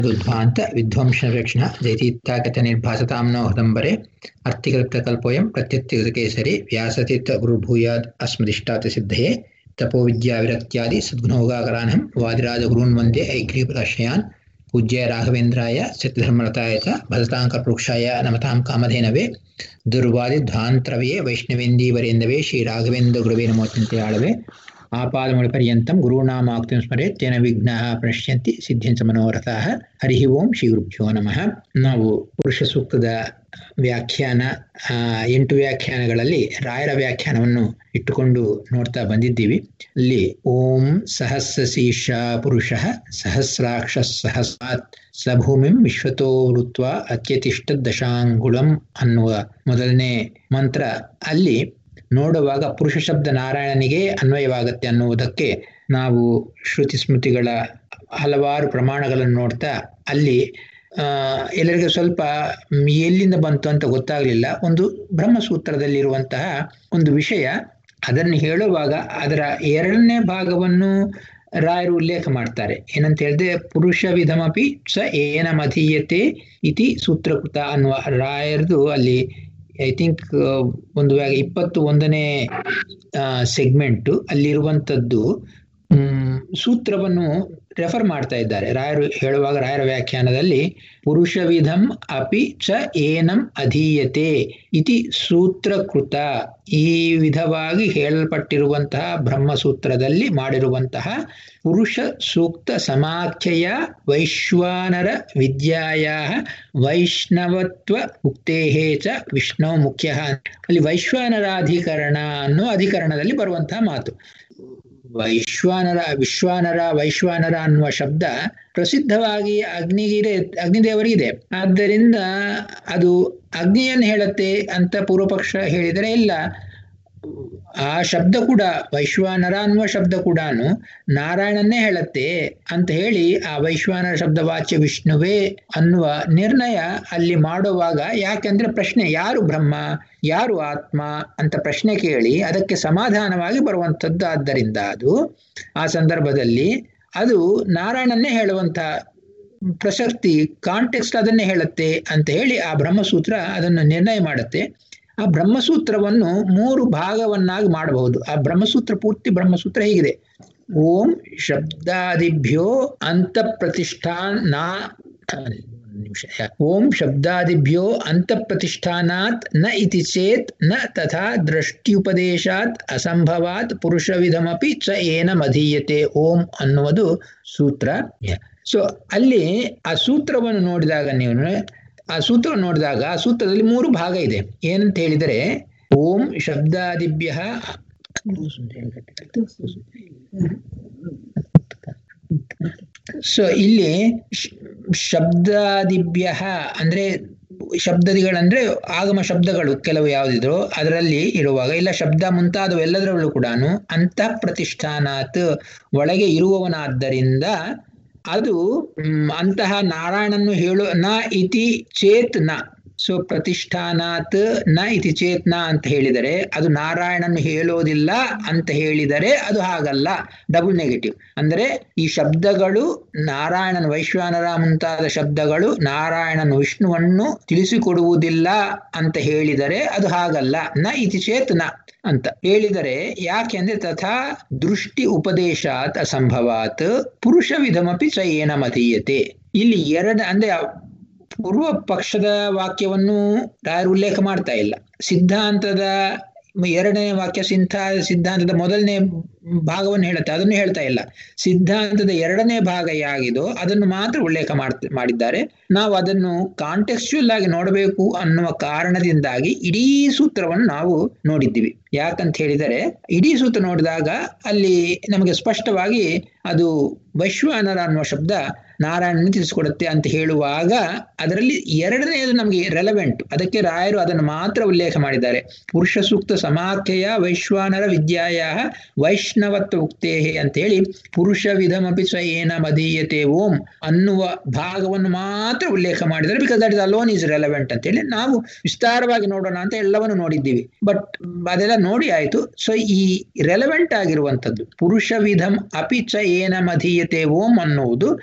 ದುಧ್ವಾಂತ ವಿಧ್ವಂಸರಕ್ಷಣ ಜಯತೀರ್ಥಾಗತ ನಿರ್ಭಾಸತಾಂ ನೋ ಹದಂಬರೆ ಅರ್ಥಿಕಲ್ಪೋಯಂ ಪ್ರತ್ಯರ್ಥಿಕೇಸರಿ ವ್ಯಾಸತೀರ್ಥ ಗುರುಭೂಯಾದ್ ಅಸ್ಮದಿಷ್ಟಾತ ಸಿದ್ಧಯೇ ತಪೋವಿದ್ಯಾವಿರಕ್ತ್ಯಾದಿ ಸದ್ಗುಣೋಗಾಕರಾನಹಂ ವಾದಿರಾಜ ಗುರುನ್ ವಂದೇ ಐಗ್ರೀಪದಾಶ್ರಯಾನ್ ಪೂಜ್ಯ ರಾಘವೇಂದ್ರಾಯ ಸತ್ಯಧರ್ಮರತಾಯ ಚ ಭಜತಾಂಕಪೃಕ್ಷಾಯ ನಮತಾಂ ಕಾಮಧೇನವೇ ದುರ್ವಾದಿ ಧ್ವಾಂತರವೇ ವೈಷ್ಣವೇಂದೀವರೇಂದವೇ ಶ್ರೀ ರಾಘವೇಂದ್ರ ಗುರುವೇ ನಮೋಚಿಂತೆಯಾಳವೇ ಆಪಾದಮೂಲಪರ್ಯಂతం ಗುರುಣಾಮಾಕ್ತಿಂ ಸ್ಮರೆತ್ ತೇನ ವಿಘ್ನಾಃ ಪ್ರಣಶ್ಯಂತಿ ಸಿದ್ಧ್ಯಂಚ ಮನೋರಥಾಃ ಹರಿ ಓಂ ಶ್ರೀ ಗುರುಭ್ಯೋ ನಮಃ ನಾವು ಪುರುಷ ಸೂಕ್ತದ ವ್ಯಾಖ್ಯಾನ ಎಂಟು ವ್ಯಾಖ್ಯಾನಗಳಲ್ಲಿ ರಾಯರ ವ್ಯಾಖ್ಯಾನವನ್ನು ಇಟ್ಟುಕೊಂಡು ನೋಡ್ತಾ ಬಂದಿದ್ದೀವಿ ಅಲ್ಲಿ ಓಂ ಸಹಸ್ರ ಶೀರ್ಷ ಪುರುಷ ಸಹಸ್ರಾಕ್ಷ ಸಹಸ್ರಾತ್ ಸಭೂಮಿಂ ವಿಶ್ವತೋ ವೃತ್ವ ಅತ್ಯತಿಷ್ಠ ದಶಾಂಗುಳಂ ಅನ್ನುವ ಮೊದಲನೇ ಮಂತ್ರ ಅಲ್ಲಿ ನೋಡುವಾಗ ಪುರುಷ ಶಬ್ದ ನಾರಾಯಣನಿಗೆ ಅನ್ವಯವಾಗತ್ತೆ ಅನ್ನುವುದಕ್ಕೆ ನಾವು ಶ್ರುತಿ ಸ್ಮೃತಿಗಳ ಹಲವಾರು ಪ್ರಮಾಣಗಳನ್ನು ನೋಡ್ತಾ ಅಲ್ಲಿ ಎಲ್ಲರಿಗೂ ಸ್ವಲ್ಪ ಎಲ್ಲಿಂದ ಬಂತು ಅಂತ ಗೊತ್ತಾಗಲಿಲ್ಲ ಒಂದು ಬ್ರಹ್ಮಸೂತ್ರದಲ್ಲಿರುವಂತಹ ಒಂದು ವಿಷಯ ಅದನ್ನು ಹೇಳುವಾಗ ಅದರ ಎರಡನೇ ಭಾಗವನ್ನು ರಾಯರು ಉಲ್ಲೇಖ ಮಾಡ್ತಾರೆ ಏನಂತ ಹೇಳಿದ್ರೆ ಪುರುಷ ವಿಧಮಪಿ ಸ ಏನ ಮಧೀಯತೆ ಇತಿ ಸೂತ್ರಕೃತ ಅನ್ನುವ ರಾಯರದು ಅಲ್ಲಿ ಐ ಥಿಂಕ್ ಒಂದು ಇಪ್ಪತ್ತು ಒಂದನೇ ಸೆಗ್ಮೆಂಟು ಅಲ್ಲಿರುವಂಥದ್ದು ಸೂತ್ರವನ್ನು ರೆಫರ್ ಮಾಡ್ತಾ ಇದ್ದಾರೆ ರಾಯರು ಹೇಳುವಾಗ ರಾಯರ ವ್ಯಾಖ್ಯಾನದಲ್ಲಿ ಪುರುಷ ವಿಧಂ ಅಪಿ ಚ ಏನಂ ಅಧೀಯತೆ ಇತಿ ಸೂತ್ರಕೃತ ಈ ವಿಧವಾಗಿ ಹೇಳಲ್ಪಟ್ಟಿರುವಂತಹ ಬ್ರಹ್ಮಸೂತ್ರದಲ್ಲಿ ಮಾಡಿರುವಂತಹ ಪುರುಷ ಸೂಕ್ತ ಸಮಾಖ್ಯೆಯ ವೈಶ್ವಾನರ ವಿದ್ಯಾಯ ವೈಷ್ಣವತ್ವ ಉಕ್ತೇಹೇ ಚ ವಿಷ್ಣು ಮುಖ್ಯ ಅಲ್ಲಿ ವೈಶ್ವಾನರಾಧಿಕರಣ ಅನ್ನೋ ಅಧಿಕರಣದಲ್ಲಿ ಬರುವಂತಹ ಮಾತು ವೈಶ್ವಾನರ ವಿಶ್ವಾನರ ವೈಶ್ವಾನರ ಅನ್ನುವ ಶಬ್ದ ಪ್ರಸಿದ್ಧವಾಗಿ ಅಗ್ನಿಗಿರೆ ಅಗ್ನಿದೇವರಿಗಿದೆ ಆದ್ದರಿಂದ ಅದು ಅಗ್ನಿಯನ್ನು ಹೇಳುತ್ತೆ ಅಂತ ಪೂರ್ವಪಕ್ಷ ಹೇಳಿದರೆ ಇಲ್ಲ ಆ ಶಬ್ದ ಕೂಡ ವೈಶ್ವಾನರ ಅನ್ನುವ ಶಬ್ದ ಕೂಡ ನಾರಾಯಣನ್ನೇ ಹೇಳತ್ತೆ ಅಂತ ಹೇಳಿ ಆ ವೈಶ್ವಾನರ ಶಬ್ದ ವಾಚ್ಯ ವಿಷ್ಣುವೇ ಅನ್ನುವ ನಿರ್ಣಯ ಅಲ್ಲಿ ಮಾಡುವಾಗ ಯಾಕೆಂದ್ರೆ ಪ್ರಶ್ನೆ ಯಾರು ಬ್ರಹ್ಮ ಯಾರು ಆತ್ಮ ಅಂತ ಪ್ರಶ್ನೆ ಕೇಳಿ ಅದಕ್ಕೆ ಸಮಾಧಾನವಾಗಿ ಬರುವಂಥದ್ದು ಆದ್ದರಿಂದ ಅದು ಆ ಸಂದರ್ಭದಲ್ಲಿ ಅದು ನಾರಾಯಣನ್ನೇ ಹೇಳುವಂತ ಪ್ರಸಕ್ತಿ ಕಾಂಟೆಕ್ಸ್ಟ್ ಅದನ್ನೇ ಹೇಳುತ್ತೆ ಅಂತ ಹೇಳಿ ಆ ಬ್ರಹ್ಮಸೂತ್ರ ಅದನ್ನು ನಿರ್ಣಯ ಮಾಡುತ್ತೆ ಆ ಬ್ರಹ್ಮಸೂತ್ರವನ್ನು ಮೂರು ಭಾಗವನ್ನಾಗಿ ಮಾಡಬಹುದು ಆ ಬ್ರಹ್ಮಸೂತ್ರ ಪೂರ್ತಿ ಬ್ರಹ್ಮಸೂತ್ರ ಹೀಗಿದೆ ಓಂ ಶಬ್ದಾದಿಭ್ಯೋ ಅಂತ ಪ್ರತಿಷ್ಠಾನ್ ನಾ ನಿಮಿಷ ಓಂ ಶಬ್ದಾದಿಭ್ಯೋ ಅಂತ ಪ್ರತಿಷ್ಠಾನಾತ್ ನ ಇತಿ ಚೇತ್ ನ ತಥಾ ದೃಷ್ಟ್ಯುಪದೇಶಾತ್ ಅಸಂಭವಾತ್ ಪುರುಷ ವಿಧಮಪಿ ಚ ಏನ ಮಧೀಯತೆ ಓಂ ಅನ್ನುವುದು ಸೂತ್ರ ಸೊ ಅಲ್ಲಿ ಆ ಸೂತ್ರವನ್ನು ನೋಡಿದಾಗ ನೀವು ಆ ಸೂತ್ರ ನೋಡಿದಾಗ ಆ ಸೂತ್ರದಲ್ಲಿ ಮೂರು ಭಾಗ ಇದೆ ಏನಂತ ಹೇಳಿದರೆ ಓಂ ಶಬ್ದಾದಿಭ್ಯ ಸೊ ಇಲ್ಲಿ ಶಬ್ದಾದಿಭ್ಯ ಅಂದ್ರೆ ಶಬ್ದದಿಗಳಂದ್ರೆ ಆಗಮ ಶಬ್ದಗಳು ಕೆಲವು ಯಾವುದಿದ್ರು ಅದರಲ್ಲಿ ಇರುವಾಗ ಇಲ್ಲ ಶಬ್ದ ಮುಂತಾದವೆಲ್ಲದರಲ್ಲೂ ಕೂಡ ಅಂತ ಪ್ರತಿಷ್ಠಾನಾತ್ ಒಳಗೆ ಇರುವವನಾದ್ದರಿಂದ ಅದು ಅಂತಹ ನಾರಾಯಣನ್ನು ಹೇಳು ನ ಇತಿ ಚೇತ್ ನ ಸೊ ಪ್ರತಿಷ್ಠಾನಾತ್ ನ ಇತಿ ಚೇತ್ ನ ಅಂತ ಹೇಳಿದರೆ ಅದು ನಾರಾಯಣನ್ನು ಹೇಳೋದಿಲ್ಲ ಅಂತ ಹೇಳಿದರೆ ಅದು ಹಾಗಲ್ಲ ಡಬಲ್ ನೆಗೆಟಿವ್ ಅಂದ್ರೆ ಈ ಶಬ್ದಗಳು ನಾರಾಯಣನ ವೈಶ್ವಾನರ ಮುಂತಾದ ಶಬ್ದಗಳು ನಾರಾಯಣನ ವಿಷ್ಣುವನ್ನು ತಿಳಿಸಿಕೊಡುವುದಿಲ್ಲ ಅಂತ ಹೇಳಿದರೆ ಅದು ಹಾಗಲ್ಲ ನ ಇತಿ ಚೇತ್ ನ ಅಂತ ಹೇಳಿದರೆ ಯಾಕೆಂದ್ರೆ ತಥಾ ದೃಷ್ಟಿ ಉಪದೇಶಾತ್ ಅಸಂಭವಾತ್ ಪುರುಷ ವಿಧಮಪಿ ಚ ಏನ ಮತೀಯತೆ ಇಲ್ಲಿ ಎರಡು ಅಂದ್ರೆ ಪೂರ್ವ ಪಕ್ಷದ ವಾಕ್ಯವನ್ನು ರಾಯರು ಉಲ್ಲೇಖ ಮಾಡ್ತಾ ಇಲ್ಲ ಸಿದ್ಧಾಂತದ ಎರಡನೇ ವಾಕ್ಯ ಸಿಂಥ ಸಿದ್ಧಾಂತದ ಮೊದಲನೇ ಭಾಗವನ್ನು ಹೇಳುತ್ತೆ ಅದನ್ನು ಹೇಳ್ತಾ ಇಲ್ಲ ಸಿದ್ಧಾಂತದ ಎರಡನೇ ಭಾಗ ಯಾಗಿದೋ ಅದನ್ನು ಮಾತ್ರ ಉಲ್ಲೇಖ ಮಾಡಿದ್ದಾರೆ ನಾವು ಅದನ್ನು ಕಾಂಟೆಕ್ಸ್ಚುಯಲ್ ಆಗಿ ನೋಡಬೇಕು ಅನ್ನುವ ಕಾರಣದಿಂದಾಗಿ ಇಡೀ ಸೂತ್ರವನ್ನು ನಾವು ನೋಡಿದ್ದೀವಿ ಯಾಕಂತ ಹೇಳಿದರೆ ಇಡೀ ಸೂತ್ರ ನೋಡಿದಾಗ ಅಲ್ಲಿ ನಮಗೆ ಸ್ಪಷ್ಟವಾಗಿ ಅದು ವೈಶ್ವಾನರ ಅನ್ನುವ ಶಬ್ದ ನಾರಾಯಣನ ತಿಳಿಸಿಕೊಡುತ್ತೆ ಅಂತ ಹೇಳುವಾಗ ಅದರಲ್ಲಿ ಎರಡನೆಯದು ನಮಗೆ ರೆಲೆವೆಂಟ್ ಅದಕ್ಕೆ ರಾಯರು ಅದನ್ನು ಮಾತ್ರ ಉಲ್ಲೇಖ ಮಾಡಿದ್ದಾರೆ ಪುರುಷ ಸೂಕ್ತ ಸಮಾಖ್ಯೆಯ ವೈಶ್ವಾನರ ವಿದ್ಯಾಯ ವೈಷ್ಣವತ್ವ ಉಕ್ತೇಹೆ ಅಂತ ಹೇಳಿ ಪುರುಷ ವಿಧಮಪಿ ಸ ಏನ ಮದೀಯತೆ ಓಂ ಅನ್ನುವ ಭಾಗವನ್ನು ಮಾತ್ರ ಉಲ್ಲೇಖ ಮಾಡಿದ್ದಾರೆ because that is alone is relevant ಅಂತ ಹೇಳಿ ನಾವು ವಿಸ್ತಾರವಾಗಿ ನೋಡೋಣ ಅಂತ ಎಲ್ಲವನ್ನು ನೋಡಿದ್ದೀವಿ ಬಟ್ ಅದೆಲ್ಲ ನೋಡಿ ಆಯ್ತು ಸೊ ಈ ರೆಲೆವೆಂಟ್ ಆಗಿರುವಂಥದ್ದು ಪುರುಷ ವಿಧಂ ಅಪಿ ಚ ಏನ ಮಧೀಯತೆ ಓಂ ಅನ್ನುವುದು ಪುರುಷ